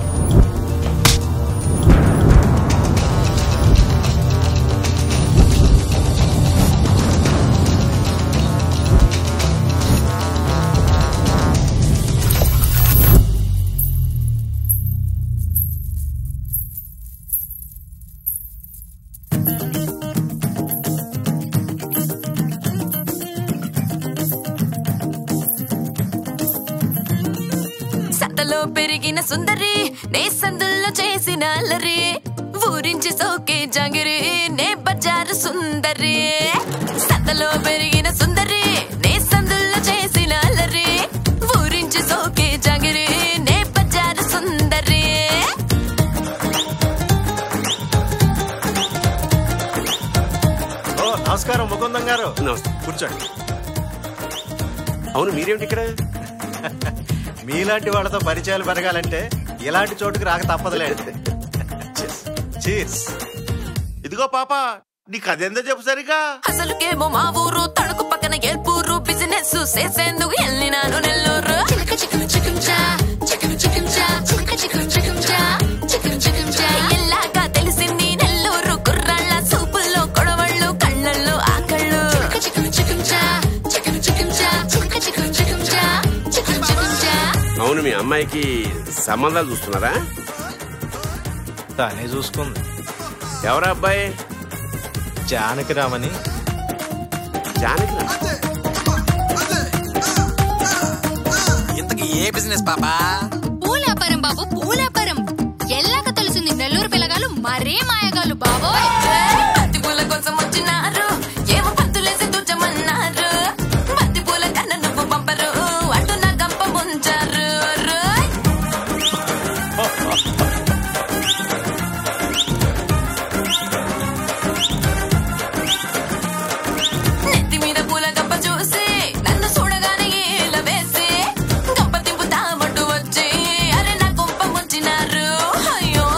సంతలో పెరిగిన సుందరి నే సందుల్లో చేసిన అల్లరి ఊరించి సోకే జంగిరి నే బజారు సుందరి సంతలో పెరిగిన సుందరి నే సందుల్లో చేసిన అల్లరి ఊరించి సోకే జంగిరి నే బజారు సుందరి ఓ నమస్కారం ముకుందం గారు నమస్తే కూర్చోండి అవును మీరేమిటి ఇక్కడ మీలాంటి వాళ్ళతో పరిచయాలు పెరగాలంటే ఇలాంటి చోటుకి రాక తప్పదులేండి చీర్స్ ఇదిగో పాప నీకు అదెందో చెప్పు సరిగా అసలుకేమో మా ఊరు తణుకు పక్కన ఏర్పూరు బిజినెస్ చేసేందుకు వెళ్ళినాను నెల్లూరు చిలక చికెన్ చికెన్ చా చికెన్ చికెన్ చా చిలక చికెన్ చికెన్ చా చికెన్ చికెన్ చా ఎల్లాగా తెలిసింది నెల్లూరు కుర్రాళ్ళ సూపుల్లో కొడవళ్ళు కళ్ళల్లో ఆకళ్ళు చిలక చికెన్ చికెన్ చా చికెన్ చికెన్ చా చిలక చికెన్ చికెన్ చా చికెన్ చికెన్ చా అవును మీ అమ్మాయికి సంబంధాలు చూస్తున్నారా తానే చూసుకుంది ఎవరా అబ్బాయి జానకి రామని జానకి ఇంతకీ ఏ బిజినెస్ పాపా పూలాపరం బాబు పూలాపరం ఎల్లాక తెలుసుంది నెల్లూరు పిల్లగాలు మరే మాయగాలు బాబోయ్ బంతి పూల కోసం వచ్చినారు ఏమో పంతులేసి తుచ్చమన్నారు బంతి పూల కన్న నువ్వు పంపరు అటు నా గంప ముంచారు రోయ్. నెత్తి మీద పూల గంప చూసి నన్ను చూడగానే ఇలా వేసి గంప తింపుతామంటూ వచ్చి అరే నా గొంప ముంచినారు అయ్యో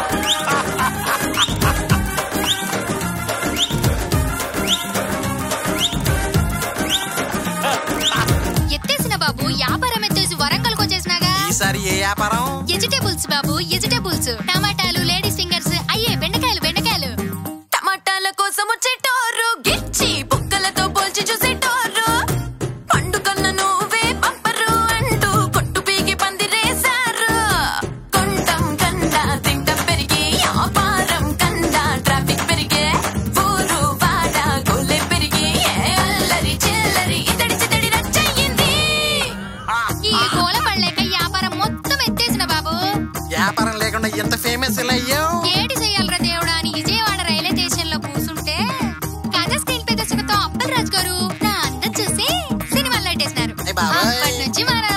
ఎత్తేసిన బాబు వ్యాపారం ఎత్తేసి వరంగల్కి వచ్చేసినాగా ఈసారి ఏ వ్యాపారం వెజిటేబుల్స్ బాబు వెజిటేబుల్స్ టమాటాలు లేడీస్ ఫింగర్స్ అయ్యే బెండకాయలు బెండకాయలు టమాటాల కోసం వచ్చేటోరు గిచ్చి బుక్కలతో పోల్చి చూసేటోరు పండుకన్న నువ్వే పంపరు అంటూ కొట్టు పీకి పందిరేశారు కొండం కండ తింటం పెరిగి వ్యాపారం కండ ట్రాఫిక్ పెరిగే ఊరు వాడ గొల్లె పెరిగి ఏ అల్లరి చిల్లరి ఇతడి చితడి రచ్చయింది ఈ గోల పడలేక వ్యాపారం మొత్తం ఎత్తేసిన బాబు వ్యాపారం లేకుండా ఎంత ఫేమస్ ఇలా అయ్యావు ఏటి చెయ్యాలరా దేవుడా అని విజయవాడ రైల్వే స్టేషన్ లో కూర్చుంటే కథ స్క్రీన్ పే దర్శకతో అప్పల్ రాజు గారు నా అందం చూసి సినిమాలో ఎట్టేసినారు అప్పటి నుంచి మనం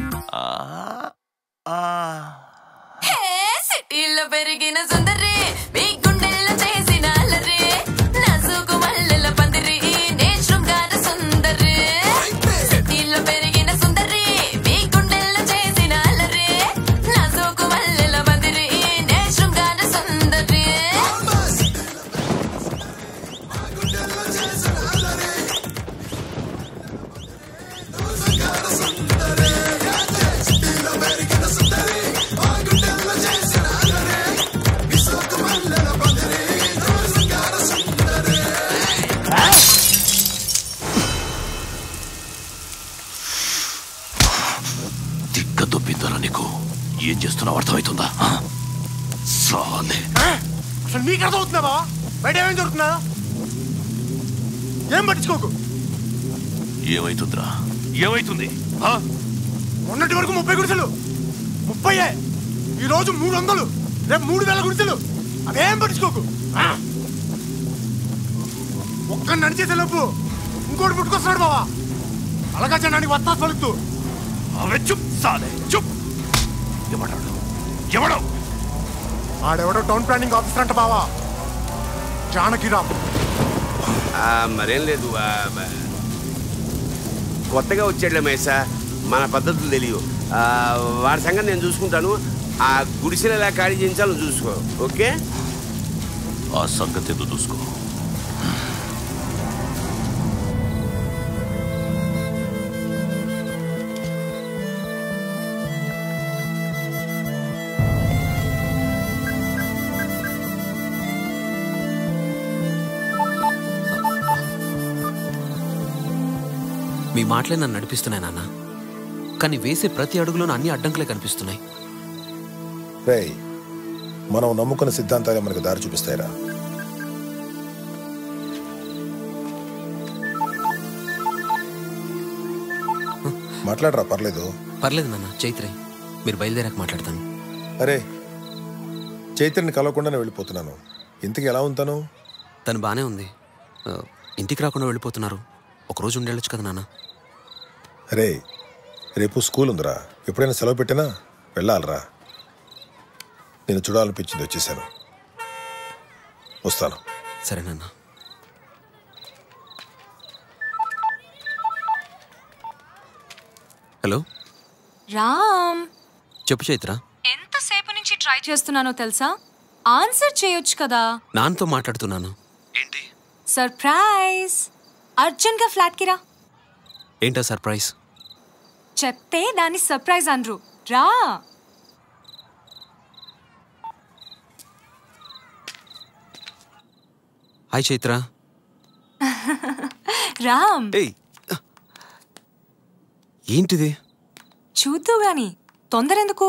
హే సిటీలో పెరిగిన సుందరి మీ గుండెల్లో చేసిన అల్లరి నాజుకు మల్లెల పందిరి నే శృంగార సుందరి సిటీలో పెరిగిన సుందరి మీ గుండెల్లో చేసిన అల్లరి నాజుకు మల్లెల పందిరి నే శృంగార సుందరి తిక్క దొబ్బిందరా నీకు ఏం చేస్తున్నావు అర్థమవుతుందా ఆ? సాలే అసలు నీకు అర్థమవుతుందా బావా బయట ఏమేం జరుగుతుందా ఏం పట్టించుకోకు ఏమైతుందిరా ఏమైతుంది ఆ? మొన్నటి వరకు ముప్పై గుడిసెలు ముప్పై ఈ రోజు మూడు వందలు రేపు మూడు వేల గుడిసెలు అవేం పట్టించుకోకు ఆ? ఒక్క నడిచేసే లోపు ఇంకోటి పుట్టుకొస్తున్నాడు బావా అలాగా జనానికి వస్తా పలుకుతూ అవే చుప్ సాలే చుప్ ఎవడాడు ఎవడో ఆడెవడో టౌన్ ప్లానింగ్ ఆఫీసర్ అంట బావా జానకిరామ్ ఆ, మరేం లేదు ఆ, బ- కొత్తగా వచ్చాడులే మహేశా మన పద్ధతులు తెలియవు ఆ, వాడి సంగతి నేను చూసుకుంటాను ఆ గుడిసెలు ఎలా ఖాళీ చేయించాలో చూసుకో ఓకే ఆ సంగతి ఏదో చూసుకో మీ మాటలే నన్ను నడిపిస్తున్నాయి నాన్న కానీ వేసే ప్రతి అడుగులోనూ అన్ని అడ్డంకులే కనిపిస్తున్నాయి రేయ్ మనం నమ్ముకున్న సిద్ధాంతాలే మనకు దారి చూపిస్తాయిరా మాట్లాడరా పర్లేదు పర్లేదు నాన్న చైత్రే మీరు బయలుదేరాక మాట్లాడతాను అరే చైతన్యని కలవకుండానే వెళ్ళిపోతున్నాను ఇంతకు ఎలా ఉంటాను తను బానే ఉంది ఆ, ఇంటికి రాకుండా వెళ్ళిపోతున్నారు ఒకరోజు ఉండేళ్ళొచ్చు కదా నాన్న అరే రేపు స్కూల్ ఉందిరా ఎప్పుడైనా సెలవు పెట్టినా వెళ్ళాలరా నేను చూడాలనిపించింది వచ్చేసాను వస్తాను సరే నాన్న హలో రామ్ చెప్పు చైత్ర ఎంతసేపు నుంచి ట్రై చేస్తున్నానో తెలుసా ఆన్సర్ చేయొచ్చు కదా నాన్నతో మాట్లాడుతున్నాను సర్ప్రైజ్ అర్జున్ గా ఫ్లాట్ కి రా ఏంటా సర్ప్రైజ్ చెప్తే దాన్ని సర్ప్రైజ్ అనరు రా హాయ్ చైత్ర రామ్ ఏయ్ ఏంటిది చూద్దు గాని తొందర ఎందుకు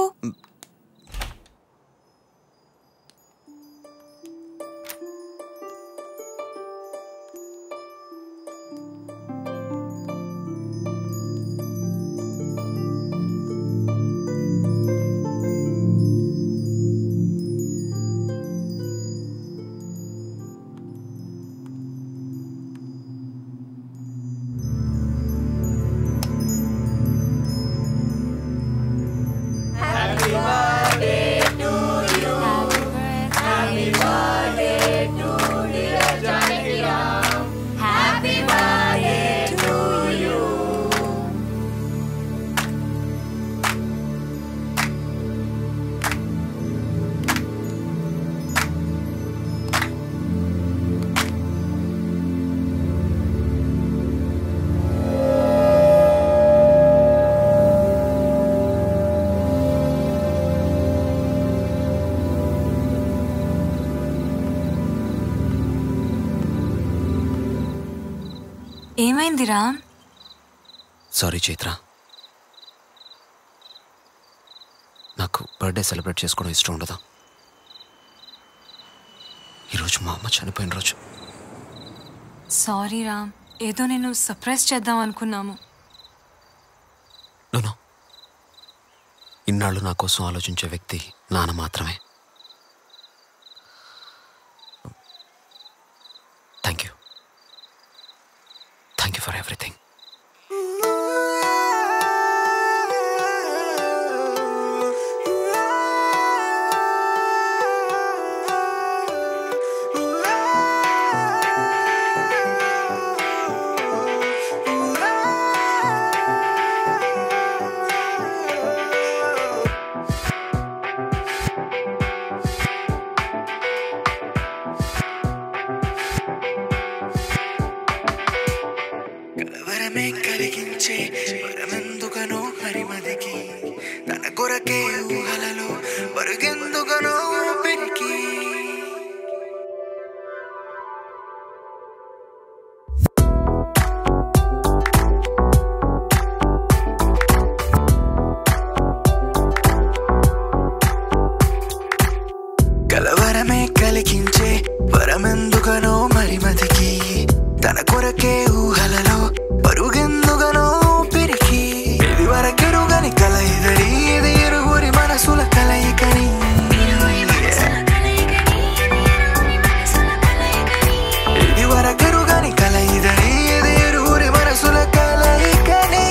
ఏమైంది రామ్ సారీ చైత్ర నాకు బర్త్డే సెలబ్రేట్ చేసుకోవడం ఇష్టం ఉండదు ఈరోజు మా అమ్మ చనిపోయిన రోజు సారీ రామ్ ఏదో నేను సర్ప్రైజ్ చేద్దాం అనుకున్నాము నోనో ఇన్నాళ్ళు నా కోసం ఆలోచించే వ్యక్తి నాన్న మాత్రమే thank you thank you for everything కలవరమే కలిగించే వరమెందుకనో హరిమదికి తన కొరకే ఊహలలో మరుగెందుకనో ఊపిరికి కలవరమే కలిగించే వరమెందుకనో మరిమతికి తన కొరకే ఊహలలో పరుగెందుగనో పెరిగి ఇది వరకెరుగని కల ఇదరి ఇది ఇరుగురి మనసుల కలయికని ఇది వరకెరుగని కల ఇదరి ఇది ఇరుగురి మనసుల కలయికని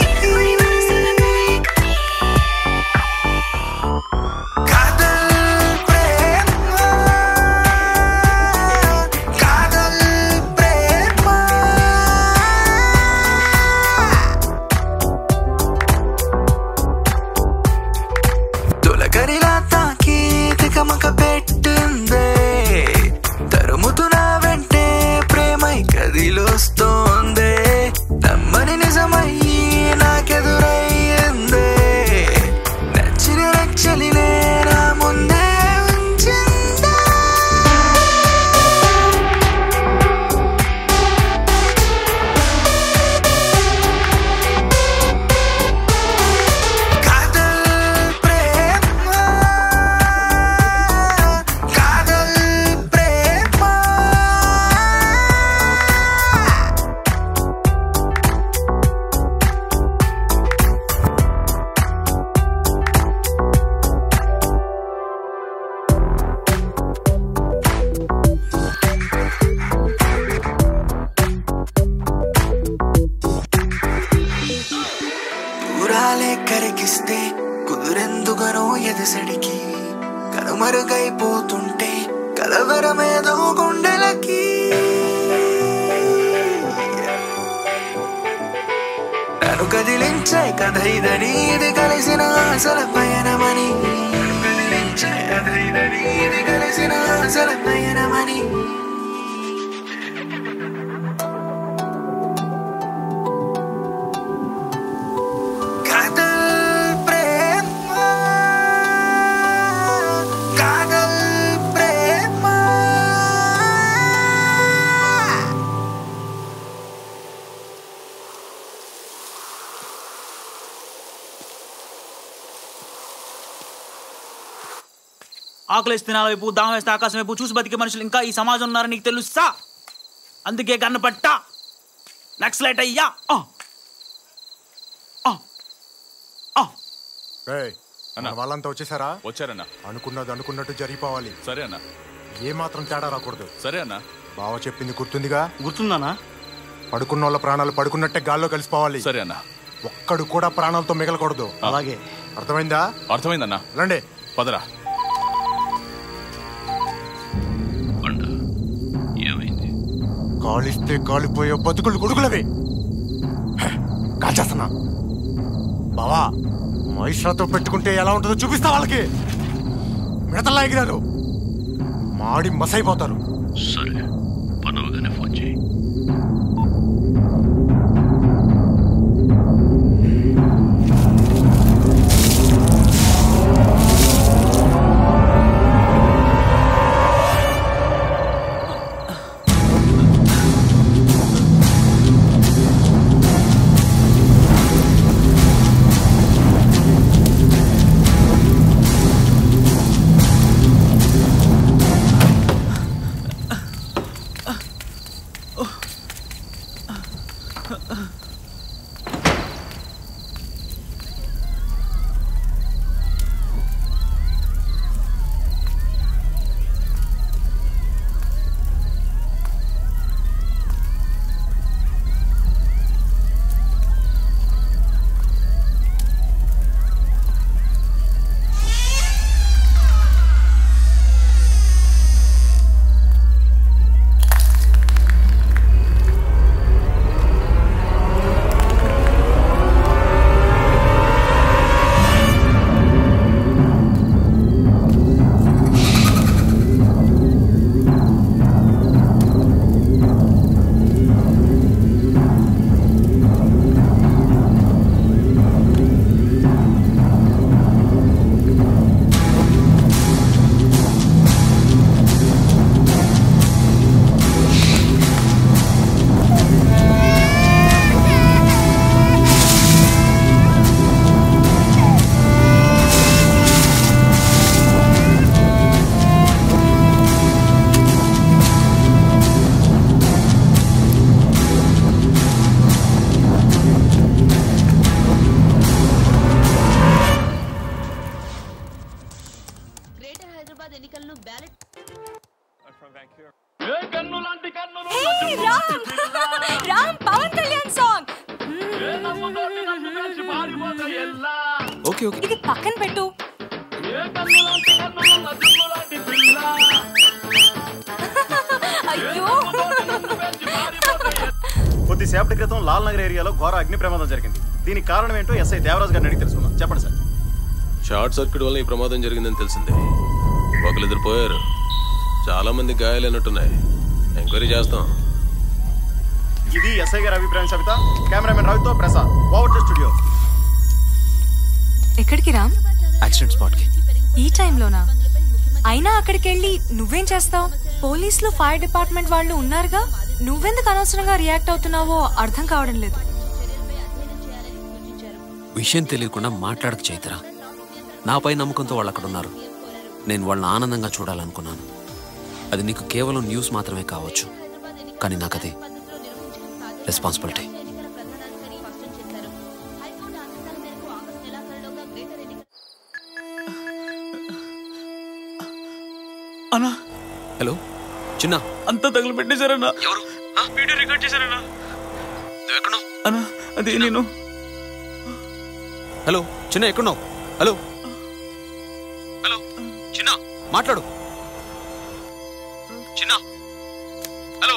కాదల్ ప్రేమ కాదల్ ప్రేమ తికమక పెట్టిందే తరుముతు నా వెంటే ప్రేమై కదిలొస్తోందే నమ్మని నిజమయ్యి నాకెదురయ్యిందే నచ్చిన నచ్చలినే నా ముందే ఉంచిందే కాదల్ ప్రేమ కాదల్ ప్రేమ దూరాలే కరిగిస్తే కుదురెందుగనో ఎదసడికి కనుమరుగైపోతుంటే కలవరమేదో గుండెలకి నన్ను కదిలించే కథ ఇదని ఇది కలిసిన ఆశల పయనమని కదిలించే కథ ఇదని ఇది కలిసిన ఆశల పయనమని కాదల్ ప్రేమ కాదల్ ప్రేమ ఆకలేసి తినాల వైపు దాహం వేస్తే ఆకాశం వైపు చూసి బతికే మనుషులు ఇంకా ఈ సమాజం ఉన్నారని నీకు తెలుసా అందుకే కన్ను పట్టా నక్సలైట్ అయ్యా ఆ. అన్న వాళ్ళంతా వచ్చేసారా వచ్చారన్నా అనుకున్నది అనుకున్నట్టు జరిగిపోవాలి సరే అన్న ఏ మాత్రం తేడా రాకూడదు సరే అన్న బావ చెప్పింది గుర్తుందిగా గుర్తుందానా పడుకున్న వాళ్ళ ప్రాణాలు పడుకున్నట్టే గాల్లో కలిసిపోవాలి సరే అన్న ఒక్కడు కూడా ప్రాణాలతో మిగలకూడదు అలాగే అర్థమైందా అర్థమైందన్నా రండి పదరా కాలిస్తే కాలిపోయే బతుకులు కొడుకులవి హే, కాల్చేస్తున్నా బావా మహిషాతో పెట్టుకుంటే ఎలా ఉంటుందో చూపిస్తా వాళ్ళకి మిడతల్లా ఎగిరారు మాడి మసైపోతారు సరే పనవగానే ఫోన్ చేయి గ్రేటర్ హైదరాబాద్ ఎన్నికలను ballot Hey, Ram Ram Pawan Kalyan song okay okay ఇది పక్కన పెట్టు అయ్యో కొద్దిసేపటి క్రితం లాల్ నగర్ ఏరియాలో ఘోర అగ్ని ప్రమాదం జరిగింది దీనికి కారణం ఏంటో ఎస్ఐ దేవరాజ్ గారిని అడిగి తెలుసుకుందాం చెప్పండి సార్ షార్ట్ సర్క్యూట్ వల్ల ఈ ప్రమాదం జరిగిందని తెలిసిందే ఒకరిద్దరు పోయారు చాలా మంది గాయాలైనట్టున్నాయి ఎంక్వైరీ చేస్తాం ఇది ఎస్ఐ గారి అభిప్రాయం సవిత కెమెరామెన్ రవితో ప్రసాద్ ఓవర్ టు స్టూడియో ఎక్కడికి రామ్ యాక్సిడెంట్ స్పాట్కి ఈ టైంలోనా అయినా అక్కడికి వెళ్ళి నువ్వేం చేస్తావు పోలీసులు ఫైర్ డిపార్ట్మెంట్ వాళ్ళు ఉన్నారుగా నువ్వెందుకు అనవసరంగా రియాక్ట్ అవుతున్నావో అర్థం కావడం లేదు విషయం తెలియకుండా మాట్లాడక చైతరా నాపై నమ్మకంతో వాళ్ళు అక్కడ ఉన్నారు నేను వాళ్ళని ఆనందంగా చూడాలనుకున్నాను అది నీకు కేవలం న్యూస్ మాత్రమే కావచ్చు కానీ నాకు అది రెస్పాన్సిబిలిటీ అన్నా హలో చిన్న అంతా తగులు పెట్టేశారన్నా ఎవరు వీడియో రికార్డ్ చేశారన్నా అన్నా అది నేను హలో చిన్న ఎక్కడున్నావు హలో హలో చిన్న మాట్లాడు చిన్న హలో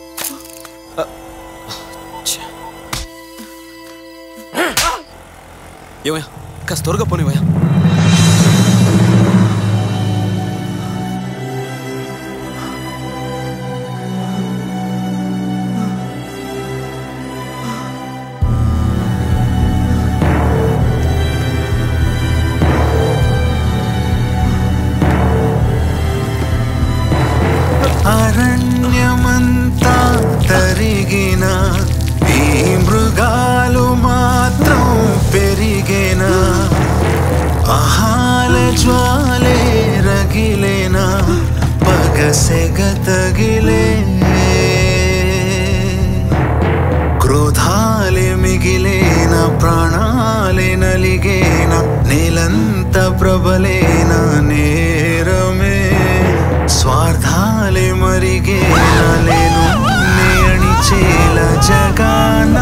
ఏమయ్యా కాస్త త్వరగా పోనివయ్యా అరణ్యమంతా తరిగిన ఈ మృగాలు మాత్రం పెరిగేన ఆహాల జ్వాలే రగిలేన పగసెగ తగిలే క్రోధాలే మిగిలేన ప్రాణాలే నలిగేన నేలంత ప్రబలేన నేరమే స్వార్థాలే మరిగేనలేను నేణిచేల జగాన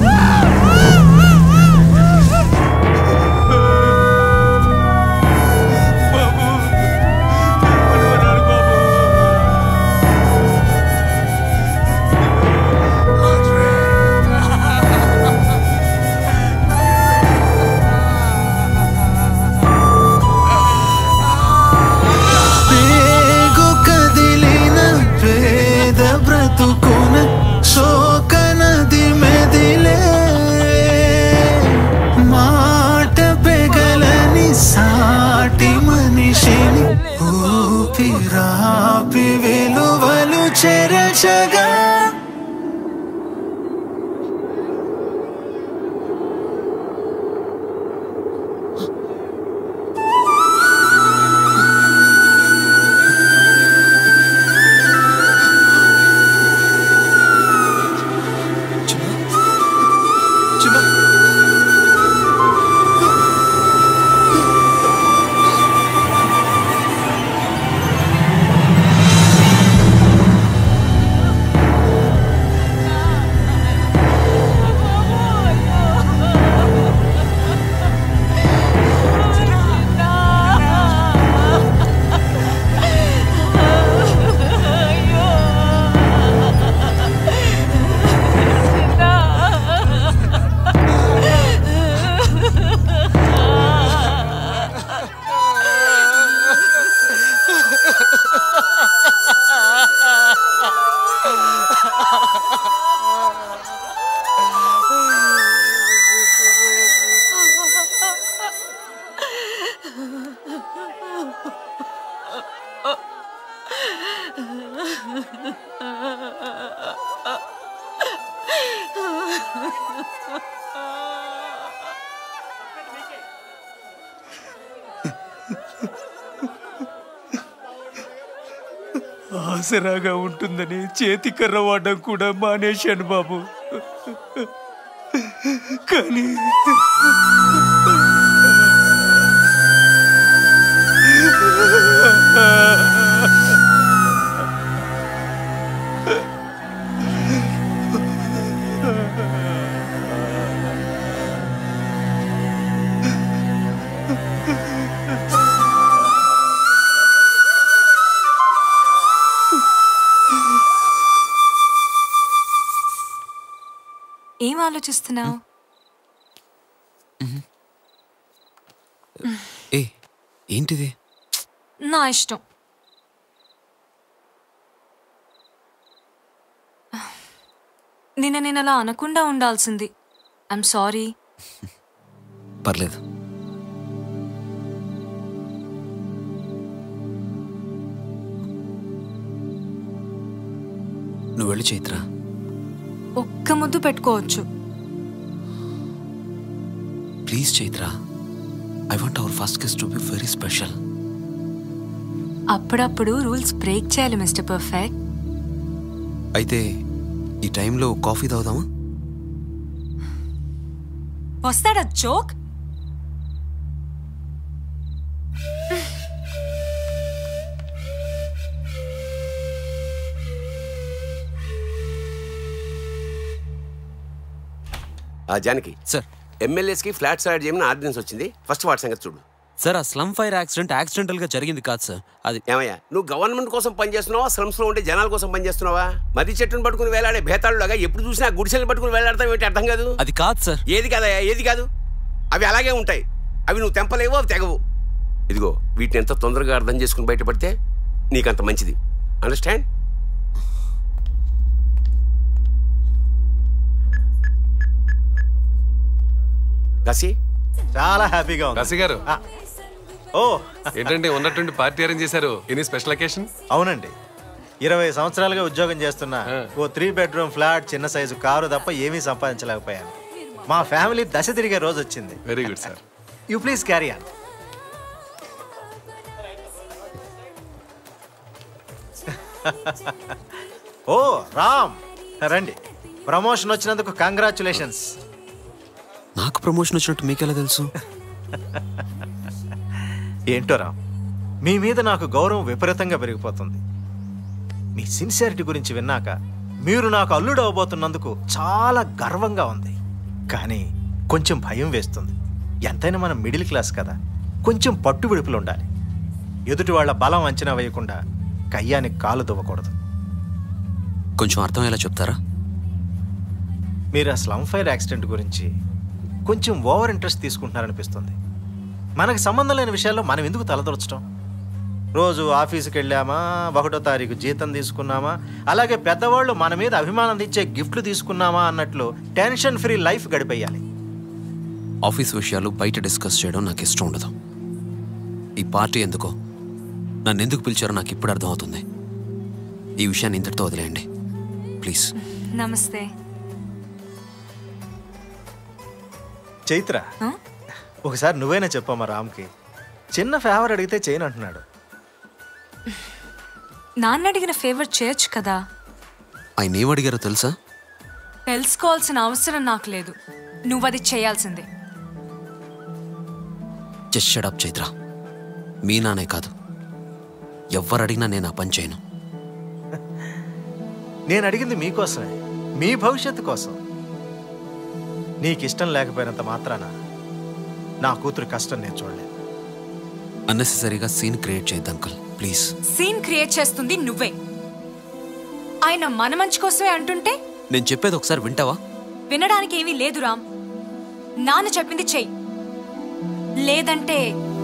పేగు కదిలిన పేద బ్రతుకున శోక నది మెదిలే మాట పెగలని సాటి మనిషిని ఊపిరాపి విలువలు చెరచగా ఆసరాగా ఉంటుందని చేతి కర్ర వాడడం కూడా మానేశాను బాబు కానీ ఏం ఆలోచిస్తున్నావు ఏ ఏంటిది నా ఇష్టం నిన్న నేను అలా అనకుండా ఉండాల్సింది ఐఎమ్ సారీ పర్లేదు నువ్వు వెళ్ళి చైత్ర ఒక్క ముద్దు పెట్టుకోవచ్చు please Chaitra I want our first kiss to be very special అప్పుడప్పుడు రూల్స్ బ్రేక్ చేయాలి మిస్టర్ పర్ఫెక్ట్ అయితే ఈ టైంలో కాఫీ తాగుదామా వస్తాడా జోక్ ఆ జానకి సార్ ఎమ్మెల్యేస్కి ఫ్లాట్ సైడ్ చేయమని ఆర్డినెన్స్ వచ్చింది ఫస్ట్ వాటి సంగతి చూడు సార్ ఆ స్లమ్ ఫైర్ యాక్సిడెంట్ యాక్సిడెంటల్ గా జరిగింది కాదు సార్ అది ఏమయ్యా నువ్వు గవర్నమెంట్ కోసం పనిచేస్తున్నావా స్లమ్స్ లో ఉండే జనాల కోసం పనిచేస్తున్నావా మది చెట్టును పట్టుకుని వేలాడే భేతాళులాగా ఎప్పుడు చూసినా గుడిసెలు పట్టుకుని వేలాడతాం ఏంటి అర్థం కాదు అది కాదు సార్ ఏది కాదయ్యా ఏది కాదు అవి అలాగే ఉంటాయి అవి నువ్వు తెంపలేవు అవి తెగవు ఇదిగో వీటిని ఎంత తొందరగా అర్థం చేసుకుని బయటపడితే నీకంత మంచిది అండర్స్టాండ్ కసి చాలా హ్యాపీగా ఉంది రసి గారు ఓ ఏంటంటే ఉన్నటువంటి పార్టీ అరేంజ్ చేశారు ఎనీ స్పెషల్ అకేషన్ అవునండి ఇరవై సంవత్సరాలుగా ఉద్యోగం చేస్తున్నా ఓ త్రీ బెడ్రూమ్ ఫ్లాట్ చిన్న సైజు కారు తప్ప ఏమీ సంపాదించలేకపోయాను మా ఫ్యామిలీ దశ తిరిగే రోజు వచ్చింది very good sir you please carry on oh Ram రండి ప్రమోషన్ వచ్చినందుకు కంగ్రాచులేషన్స్ నాకు ప్రమోషన్ వచ్చినట్టు మీకెలా తెలుసు ఏంటో రామ్ మీ మీద నాకు గౌరవం విపరీతంగా పెరిగిపోతుంది మీ సిన్సియారిటీ గురించి విన్నాక మీరు నాకు అల్లుడు అవబోతున్నందుకు చాలా గర్వంగా ఉంది కానీ కొంచెం భయం వేస్తుంది ఎంతైనా మనం మిడిల్ క్లాస్ కదా కొంచెం పట్టు విడుపులు ఉండాలి ఎదుటి వాళ్ళ బలం అంచనా వేయకుండా కయ్యానికి కాలు దువ్వకూడదు కొంచెం అర్థమయ్యేలా చెప్తారా మీరు ఆ స్లమ్ ఫైర్ యాక్సిడెంట్ గురించి కొంచెం ఓవర్ ఇంట్రెస్ట్ తీసుకుంటున్నారనిపిస్తుంది మనకు సంబంధం లేని విషయాల్లో మనం ఎందుకు తలదొరచడం రోజు ఆఫీసుకి వెళ్ళామా ఒకటో తారీఖు జీతం తీసుకున్నామా అలాగే పెద్దవాళ్ళు మన మీద అభిమానం ఇచ్చే గిఫ్ట్లు తీసుకున్నామా అన్నట్లు టెన్షన్ ఫ్రీ లైఫ్ గడిపేయాలి ఆఫీస్ విషయాలు బయట డిస్కస్ చేయడం నాకు ఇష్టం ఉండదు ఈ పార్టీ ఎందుకో నన్ను ఎందుకు పిలిచారో నాకు ఇప్పుడు అర్థమవుతుంది ఈ విషయాన్ని ఇంతటితో వదిలేయండి ప్లీజ్ నమస్తే చైత్ర ఒకసారి నువ్వైనా చెప్పమ్మా రామ్కి చిన్న ఫేవర్ అడిగితే చేయను అంటున్నాడు నాన్న అడిగిన ఫేవర్ చేయొచ్చు కదా ఆయన ఏం అడిగారో తెలుసా తెలుసుకోవాల్సిన అవసరం నాకు లేదు నువ్వు అది చేయాల్సిందే జస్ట్ షడప్ చైత్ర మీ నానే కాదు ఎవ్వరు అడిగినా నేను ఆ పని చేయను నేను అడిగింది మీకోసమే మీ భవిష్యత్తు కోసం నీకు ఇష్టం లేకపోయినంత మాత్రాన నా కూతురు కష్టం నేను చూడలేదు అన్నెసెసరీగా సీన్ క్రియేట్ చేయొద్దు అంకుల్ ప్లీజ్ సీన్ క్రియేట్ చేస్తుంది నువ్వే ఆయన మన మంచి కోసమే అంటుంటే నేను చెప్పేది ఒకసారి వింటావా వినడానికి ఏమీ లేదు రామ్ నాన్న చెప్పింది చెయ్యి లేదంటే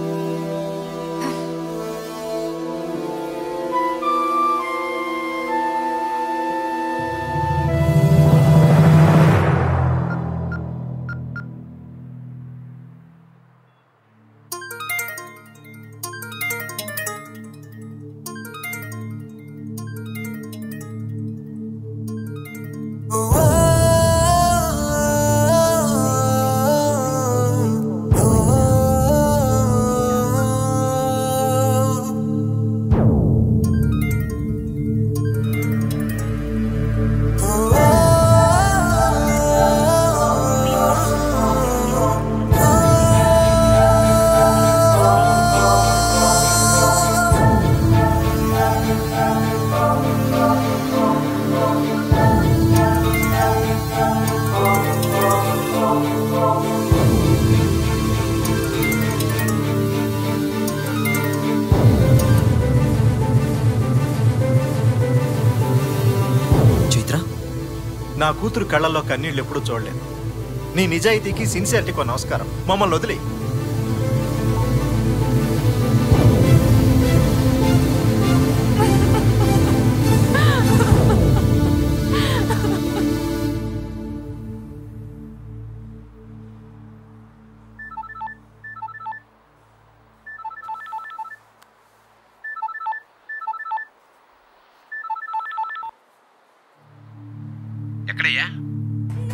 చైత్ర నా కూతురు కళ్ళల్లో కన్నీళ్ళు ఎప్పుడూ చూడలేదు నీ నిజాయితీకి సిన్సియారిటీకో నమస్కారం మమ్మల్ని వదిలే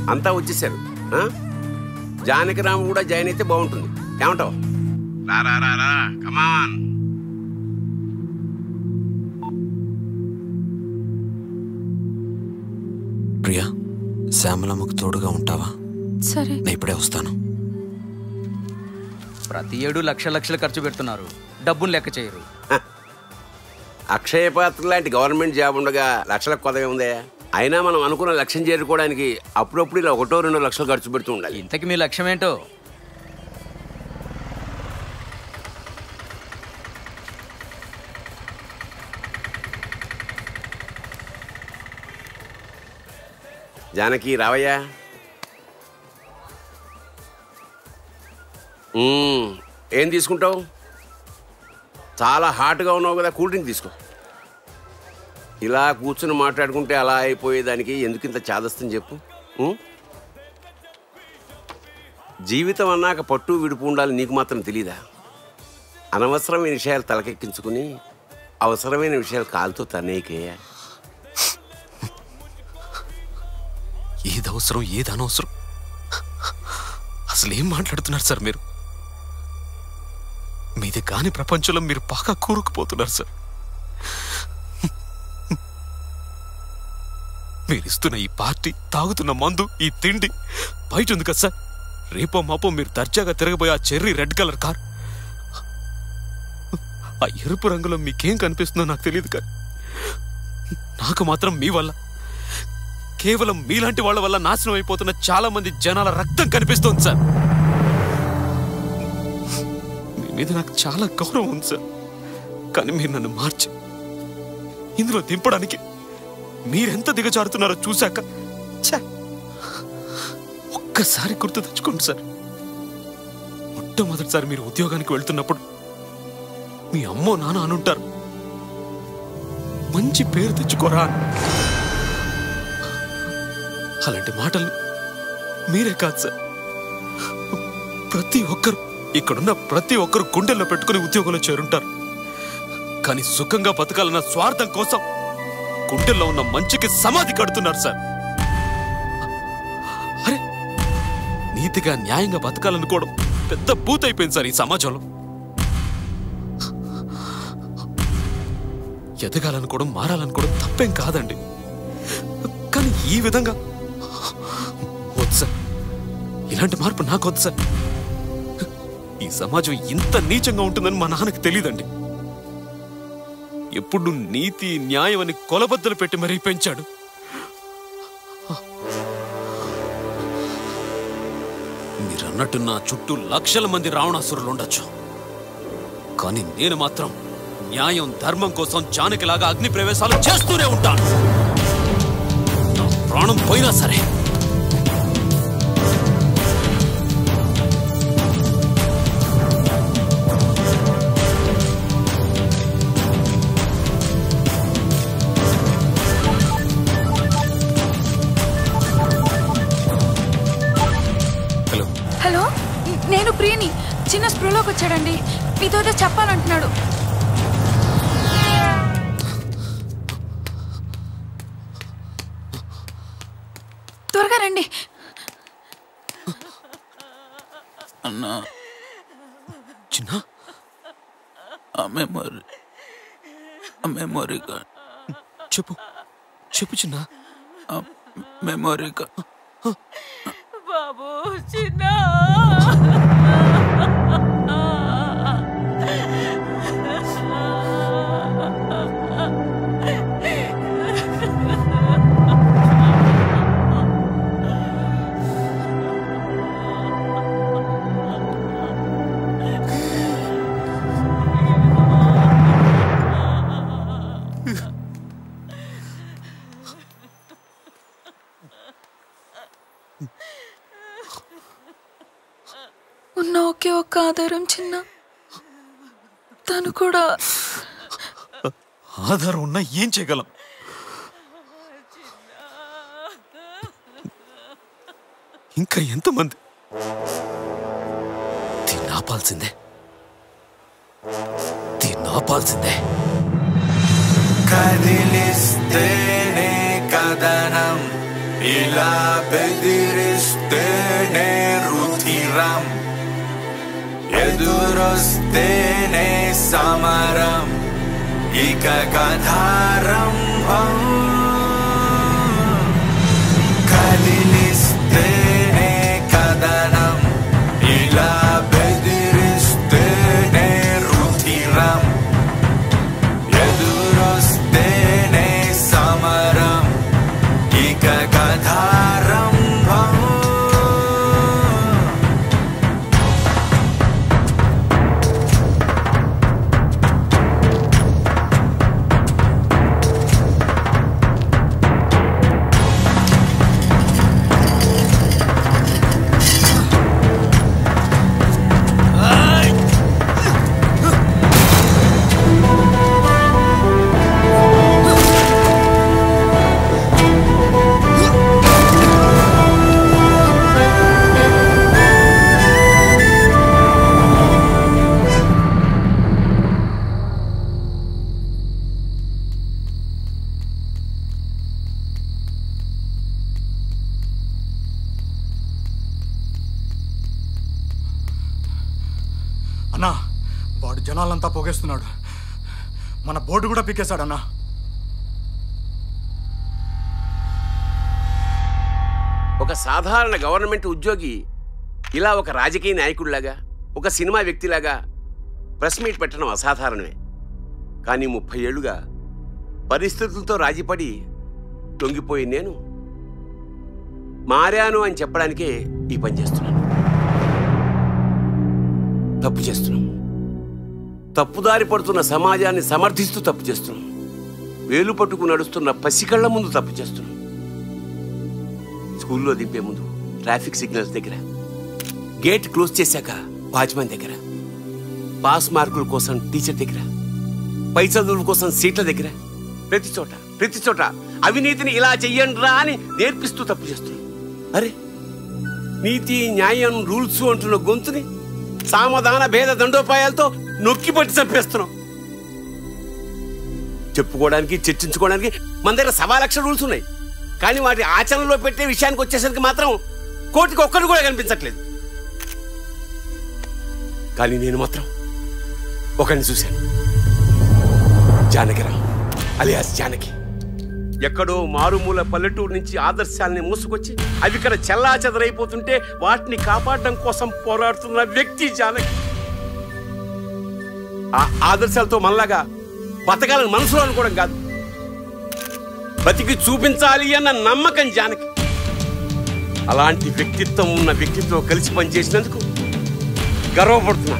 అంతా వచ్చేసారు ఆ? జానకిరామ్ కూడా జాయిన్ అయితే బాగుంటుంది ఏమంటావు రా రా రా రా కమాన్ ప్రియా శ్యామలమ్మకు తోడుగా ఉంటావా సరే నేను ఇప్పుడే వస్తాను ప్రతి ఏడు లక్ష లక్షలు ఖర్చు పెడుతున్నారు డబ్బును లెక్క చేయరు అక్షయ పాత్ర లాంటి గవర్నమెంట్ జాబ్ ఉండగా లక్షలకు కొదవే ఉందే అయినా మనం అనుకున్న లక్ష్యం చేరుకోవడానికి అప్పుడప్పుడు ఇలా ఒకటో రెండో లక్షలు ఖర్చు పెడుతూ ఉండాలి ఇంతకి మీ లక్ష్యం ఏంటో జానకి రావయ్యా మ్మ్. ఏం తీసుకుంటావు చాలా హాట్గా ఉన్నావు కదా కూల్ డ్రింక్ తీసుకో ఇలా కూర్చుని మాట్లాడుకుంటే అలా అయిపోయేదానికి ఎందుకు ఇంత చాదస్తం చెప్పు మ్మ్? జీవితం అన్నాక పట్టు విడుపు ఉండాలి నీకు మాత్రం తెలీదా అనవసరమైన విషయాలు తలకెక్కించుకుని అవసరమైన విషయాలు కాలుతో తనేకేయా ఏది అవసరం ఏది అనవసరం అసలు ఏం మాట్లాడుతున్నారు సార్ మీరు మీది కాని ప్రపంచంలో మీరు బాగా కూరుకుపోతున్నారు సార్ మీరిస్తున్న ఈ పార్టీ తాగుతున్న మందు ఈ తిండి బయట ఉంది కదా సార్ రేపో మాపో మీరు దర్జాగా తిరగబోయే ఆ చెర్రీ రెడ్ కలర్ కార్ ఆ ఎరుపు రంగులో మీకేం కనిపిస్తుందో నాకు తెలియదు కానీ నాకు మాత్రం మీ వల్ల కేవలం మీలాంటి వాళ్ళ వల్ల నాశనం అయిపోతున్న చాలా మంది జనాల రక్తం కనిపిస్తోంది సార్ మీ మీద నాకు చాలా గౌరవం ఉంది సార్ కానీ మీరు నన్ను మార్చి ఇందులో దింపడానికి మీరెంత దిగజారుతున్నారో చూశాక ఛ! ఒక్కసారి గుర్తు తెచ్చుకోండి సార్ మొట్టమొదటిసారి మీరు ఉద్యోగానికి వెళ్తున్నప్పుడు మీ అమ్మో నాన్న అనుంటారు మంచి పేరు తెచ్చుకోరా అని అలాంటి మాటలు మీరే కాదు సార్ ప్రతి ఒక్కరు ఇక్కడున్న ప్రతి ఒక్కరు గుండెల్లో పెట్టుకుని ఉద్యోగంలో చేరుంటారు కానీ సుఖంగా బతకాలన్న స్వార్థం కోసం గుండెల్లో ఉన్న మంచికి సమాధి కడుతున్నారు సార్ అరే నీతిగా న్యాయంగా బతకాలనుకోవడం పెద్ద బూత్ అయిపోయింది సార్ ఈ సమాజంలో ఎదగాలనుకోవడం మారాలనుకోవడం తప్పేం కాదండి కానీ ఈ విధంగా వద్దు సార్ ఇలాంటి మార్పు నాకు వద్దు సార్ ఈ సమాజం ఇంత నీచంగా ఉంటుందని మా నాన్నకి తెలియదండి ఎప్పుడు నీతి న్యాయం అని కొలబద్దలు పెట్టి మరీ పెంచాడు మీరన్నట్టు నా చుట్టూ లక్షల మంది రావణాసురులు ఉండొచ్చు కానీ నేను మాత్రం న్యాయం ధర్మం కోసం జానకిలాగా అగ్ని ప్రవేశాలు చేస్తూనే ఉంటాను నా ప్రాణం పోయినా సరే హలో హలో నేను ప్రియని చిన్న స్పృహలోకి వచ్చాడండి మీతో ఏదో చెప్పాలంటున్నాడు త్వరగా రండి అన్నా చిన్న ఆ మెమరీ ఆ మెమరీ కార్డ్ చెప్పు చెప్పు చిన్న ఆ మెమరీ కార్డ్ బాబు చిన్న ఉన్న ఒకే ఒక్క ఆధారం చిన్న తను కూడా ఆధారం ఉన్నా ఏం చేయగలం ఇంకా ఎంతమంది దీన్ని ఆపాల్సిందే దీన్ని ఆపాల్సిందే కదిలిస్తేనే కదనం ఇలా బెదిరిస్తేనే రుధిరం ఎదురొస్తేనే సమరం ఇక కథారంభం కదిలిస్తేనే కదనం ఇలా బెదిరిస్తేనే రుధిరం ఎదురొస్తేనే సమరం ఇక కథారంభం అన్నా వాడు జనాలంతా పోగేస్తున్నాడు మన బోర్డు కూడా పీకేశాడన్నా ఒక సాధారణ గవర్నమెంట్ ఉద్యోగి ఇలా ఒక రాజకీయ నాయకుడిలాగా ఒక సినిమా వ్యక్తిలాగా ప్రెస్ మీట్ పెట్టడం అసాధారణమే కానీ ముప్పై ఏళ్లుగా పరిస్థితులతో రాజీపడి లొంగిపోయి నేను మారాను అని చెప్పడానికే ఈ పని చేస్తున్నాను తప్పు చేస్తున్నాం తప్పుదారి పడుతున్న సమాజాన్ని సమర్థిస్తూ తప్పు చేస్తున్నాం వేలు పట్టుకు నడుస్తున్న పసికళ్ళ ముందు తప్పు చేస్తున్నాం స్కూల్లో దింపే ముందు ట్రాఫిక్ సిగ్నల్స్ దగ్గర గేట్ క్లోజ్ చేశాక వాచ్మెన్ దగ్గర పాస్ మార్కుల కోసం టీచర్ దగ్గర పై చదువుల కోసం సీట్ల దగ్గర ప్రతి చోట ప్రతి చోట అవినీతిని ఇలా చెయ్యండిరా అని నేర్పిస్తూ తప్పు చేస్తున్నాం అరే నీతి న్యాయం రూల్స్ అంటున్న గొంతుని సామధాన భేద దండోపాయాలతో నొక్కి పట్టి చంపేస్తున్నాం చెప్పుకోవడానికి చర్చించుకోవడానికి మన దగ్గర సవా లక్ష రూల్స్ ఉన్నాయి కానీ వాటి ఆచరణలో పెట్టే విషయానికి వచ్చేసరికి మాత్రం కోటికి ఒక్కడు కూడా కనిపించట్లేదు కానీ నేను మాత్రం ఒకరిని చూశాను జానకిరామ్ అలియాస్ జానకి ఎక్కడో మారుమూల పల్లెటూరు నుంచి ఆదర్శాలని మూసుకొచ్చి అవి ఇక్కడ చెల్లా చెదరైపోతుంటే వాటిని కాపాడడం కోసం పోరాడుతున్న వ్యక్తి జానకి ఆ ఆదర్శాలతో మనలాగా బతకాలని మనసులో అనుకోవడం కాదు బతికి చూపించాలి అన్న నమ్మకం జానకి అలాంటి వ్యక్తిత్వం ఉన్న వ్యక్తితో కలిసి పనిచేసినందుకు గర్వపడుతున్నా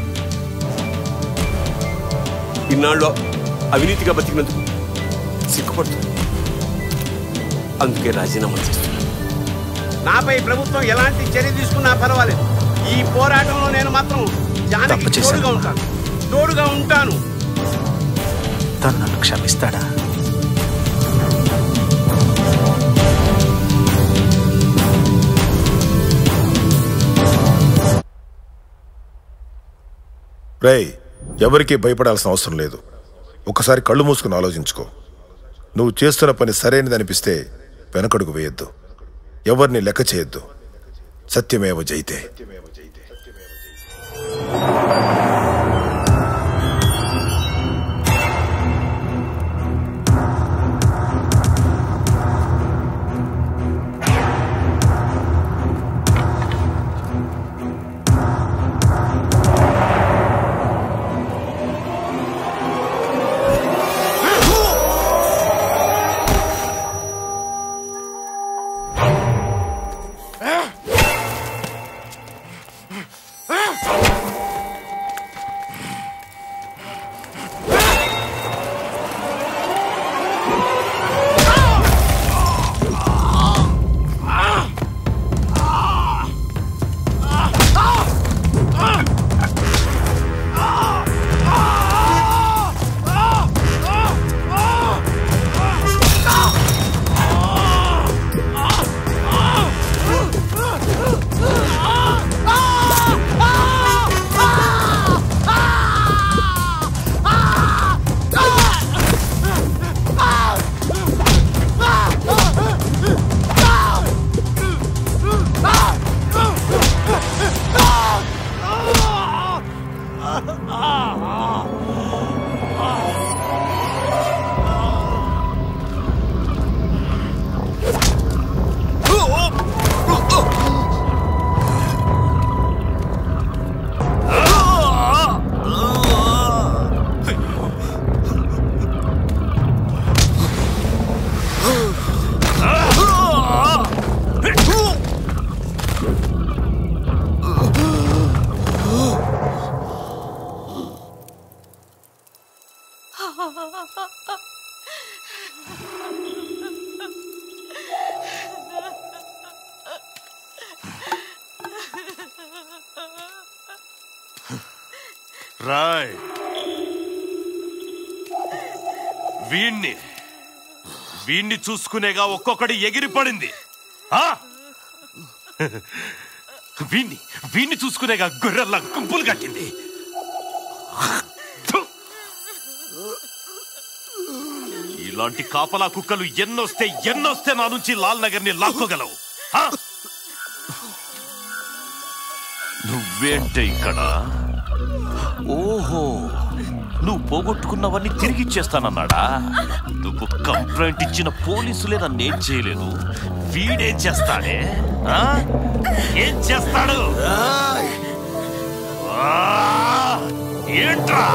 ఇన్నాళ్ళు అవినీతిగా బతికినందుకు సిగ్గుపడుతున్నా అందుకే రాజీనామా చేస్తున్నా నాపై ప్రభుత్వం ఎలాంటి చర్య తీసుకున్నా పర్వాలేదు ఈ పోరాటంలో నేను మాత్రం జానకి తోడుగా ఉంటాను తోడుగా ఉంటాను తను నన్ను క్షమిస్తాడా రేయ్ ఎవరికీ భయపడాల్సిన అవసరం లేదు ఒకసారి కళ్ళు మూసుకుని ఆలోచించుకో నువ్వు చేస్తున్న పని సరైనది అనిపిస్తే వెనకడుగు వేయొద్దు ఎవరిని లెక్క చేయొద్దు సత్యమేవ జైతే రాయ్ వీణ్ణి వీణ్ణి చూసుకునేగా ఒక్కొక్కడి ఎగిరిపడింది ఆ? వీణ్ణి వీణ్ణి చూసుకునేగా గొర్రెల్లా గుంపులు కట్టింది థు! ఇలాంటి కాపలా కుక్కలు ఎన్నొస్తే ఎన్నొస్తే నా నుంచి లాల్ నగర్ ని లాక్కోగలవు ఆ? నువ్వేంటే ఇక్కడ ఓహో నువ్వు పోగొట్టుకున్నవన్నీ తిరిగి ఇచ్చేస్తానన్నాడా నువ్వు కంప్లైంట్ ఇచ్చిన పోలీసులే నన్నేం చేయలేదు వీడేం చేస్తాడే ఆ? ఏం చేస్తాడు ఆ! ఏంట్రా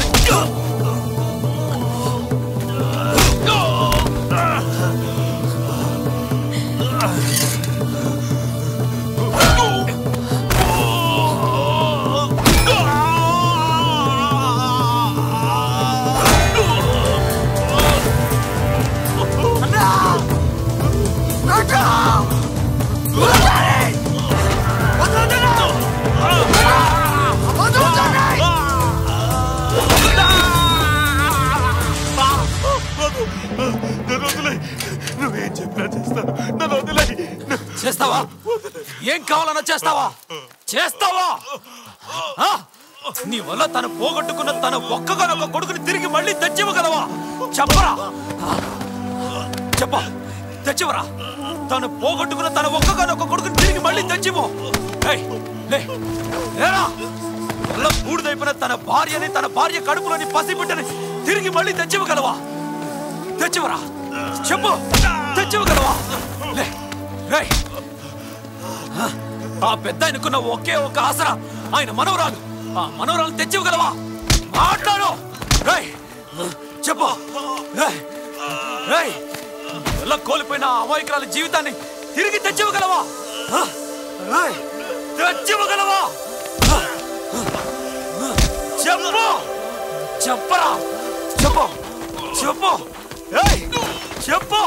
నువ్వేం చెప్పినా చేస్తాను నన్ను వదిలే చేస్తావా ఏం కావాలన్నా చేస్తావా చేస్తావా ఆ? నీ వల్ల తను పోగొట్టుకున్న తన ఒక్కగానొక్క కొడుకుని తిరిగి మళ్ళీ తెచ్చివ్వగలవా చెప్పరా చెప్ప తెచ్చివరా తను పోగొట్టుకున్న తన ఒక్కగానొక్క కొడుకుని తిరిగి మళ్ళీ తెచ్చివ్వు ఏయ్, లే, లేరా వల్ల బూడిదైపోయిన తన భార్యని తన భార్య కడుపులోని పసిబిడ్డని తిరిగి మళ్ళీ తెచ్చివ్వగలవా తెచ్చివరా చెప్పు తెచ్చివ్వగలవా లే రేయ్ ఆ పెద్ద ఆయనకున్న ఒకే ఒక ఆసరా ఆయన మనవరాలు ఆ మనవరాలు తెచ్చివ్వగలవా మాట్లాడు రేయ్ చెప్పు రేయ్ రేయ్ వల్ల కోల్పోయిన ఆ అమాయకురాల జీవితాన్ని తిరిగి తెచ్చివ్వగలవా ఆ? రేయ్, తెచ్చివ్వగలవా ఆ? చెప్పు చెప్పరా చెప్పు చెప్పు ఏయ్ చెప్పు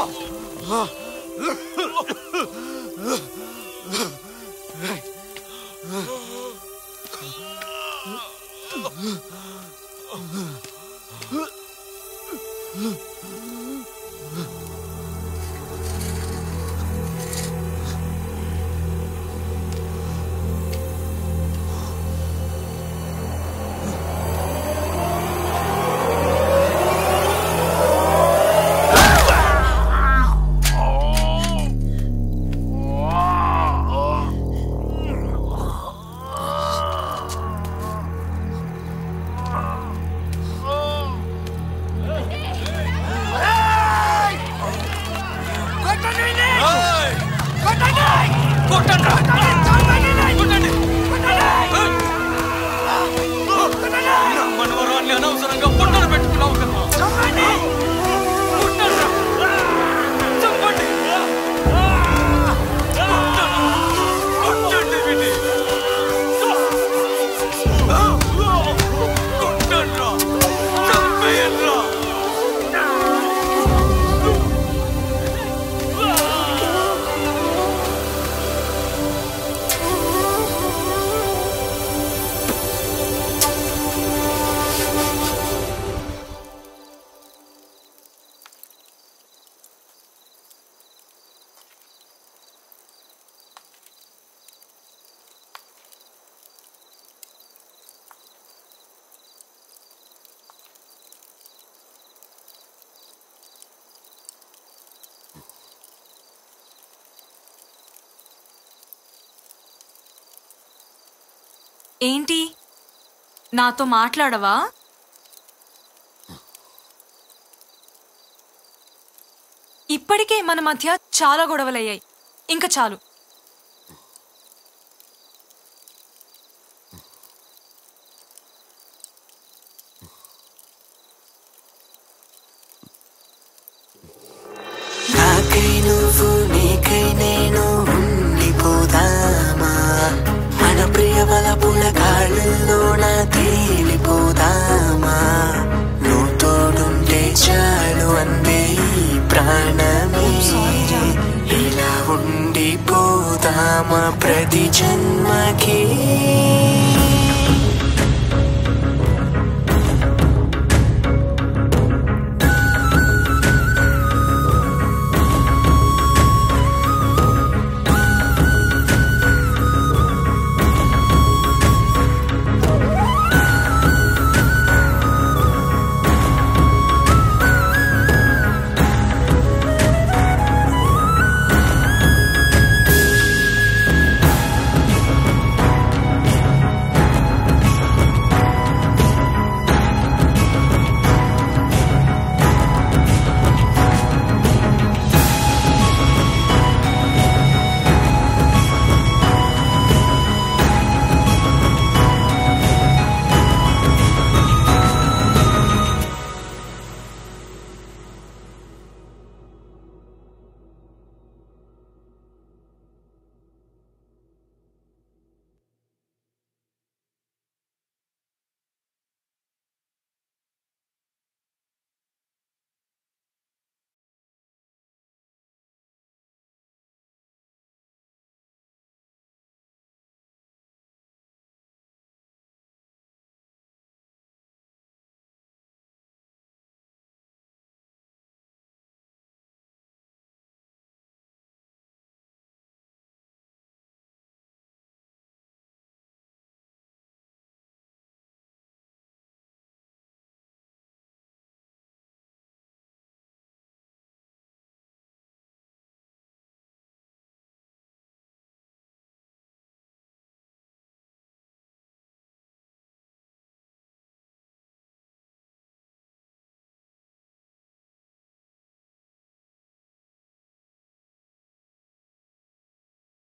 మనవరాన్ని అనవసరంగా పుట్టలు పెట్టుకున్నావు కదా చెప్పండి చెప్పండి కొట్టండి వీడిని. కొట్టండ్రా. చంపేయండ్రా. ఏంటి నాతో మాట్లాడవా ఇప్పటికే మన మధ్య చాలా గొడవలయ్యాయి ఇంకా చాలు నాకై నువ్వు నీకై నేను ఉండిపోదామా మన ప్రియ బలపుల కాళ్ళల్లో నా తేలిపోదామా నువ్వు తోడు రామ ప్రతి జన్మ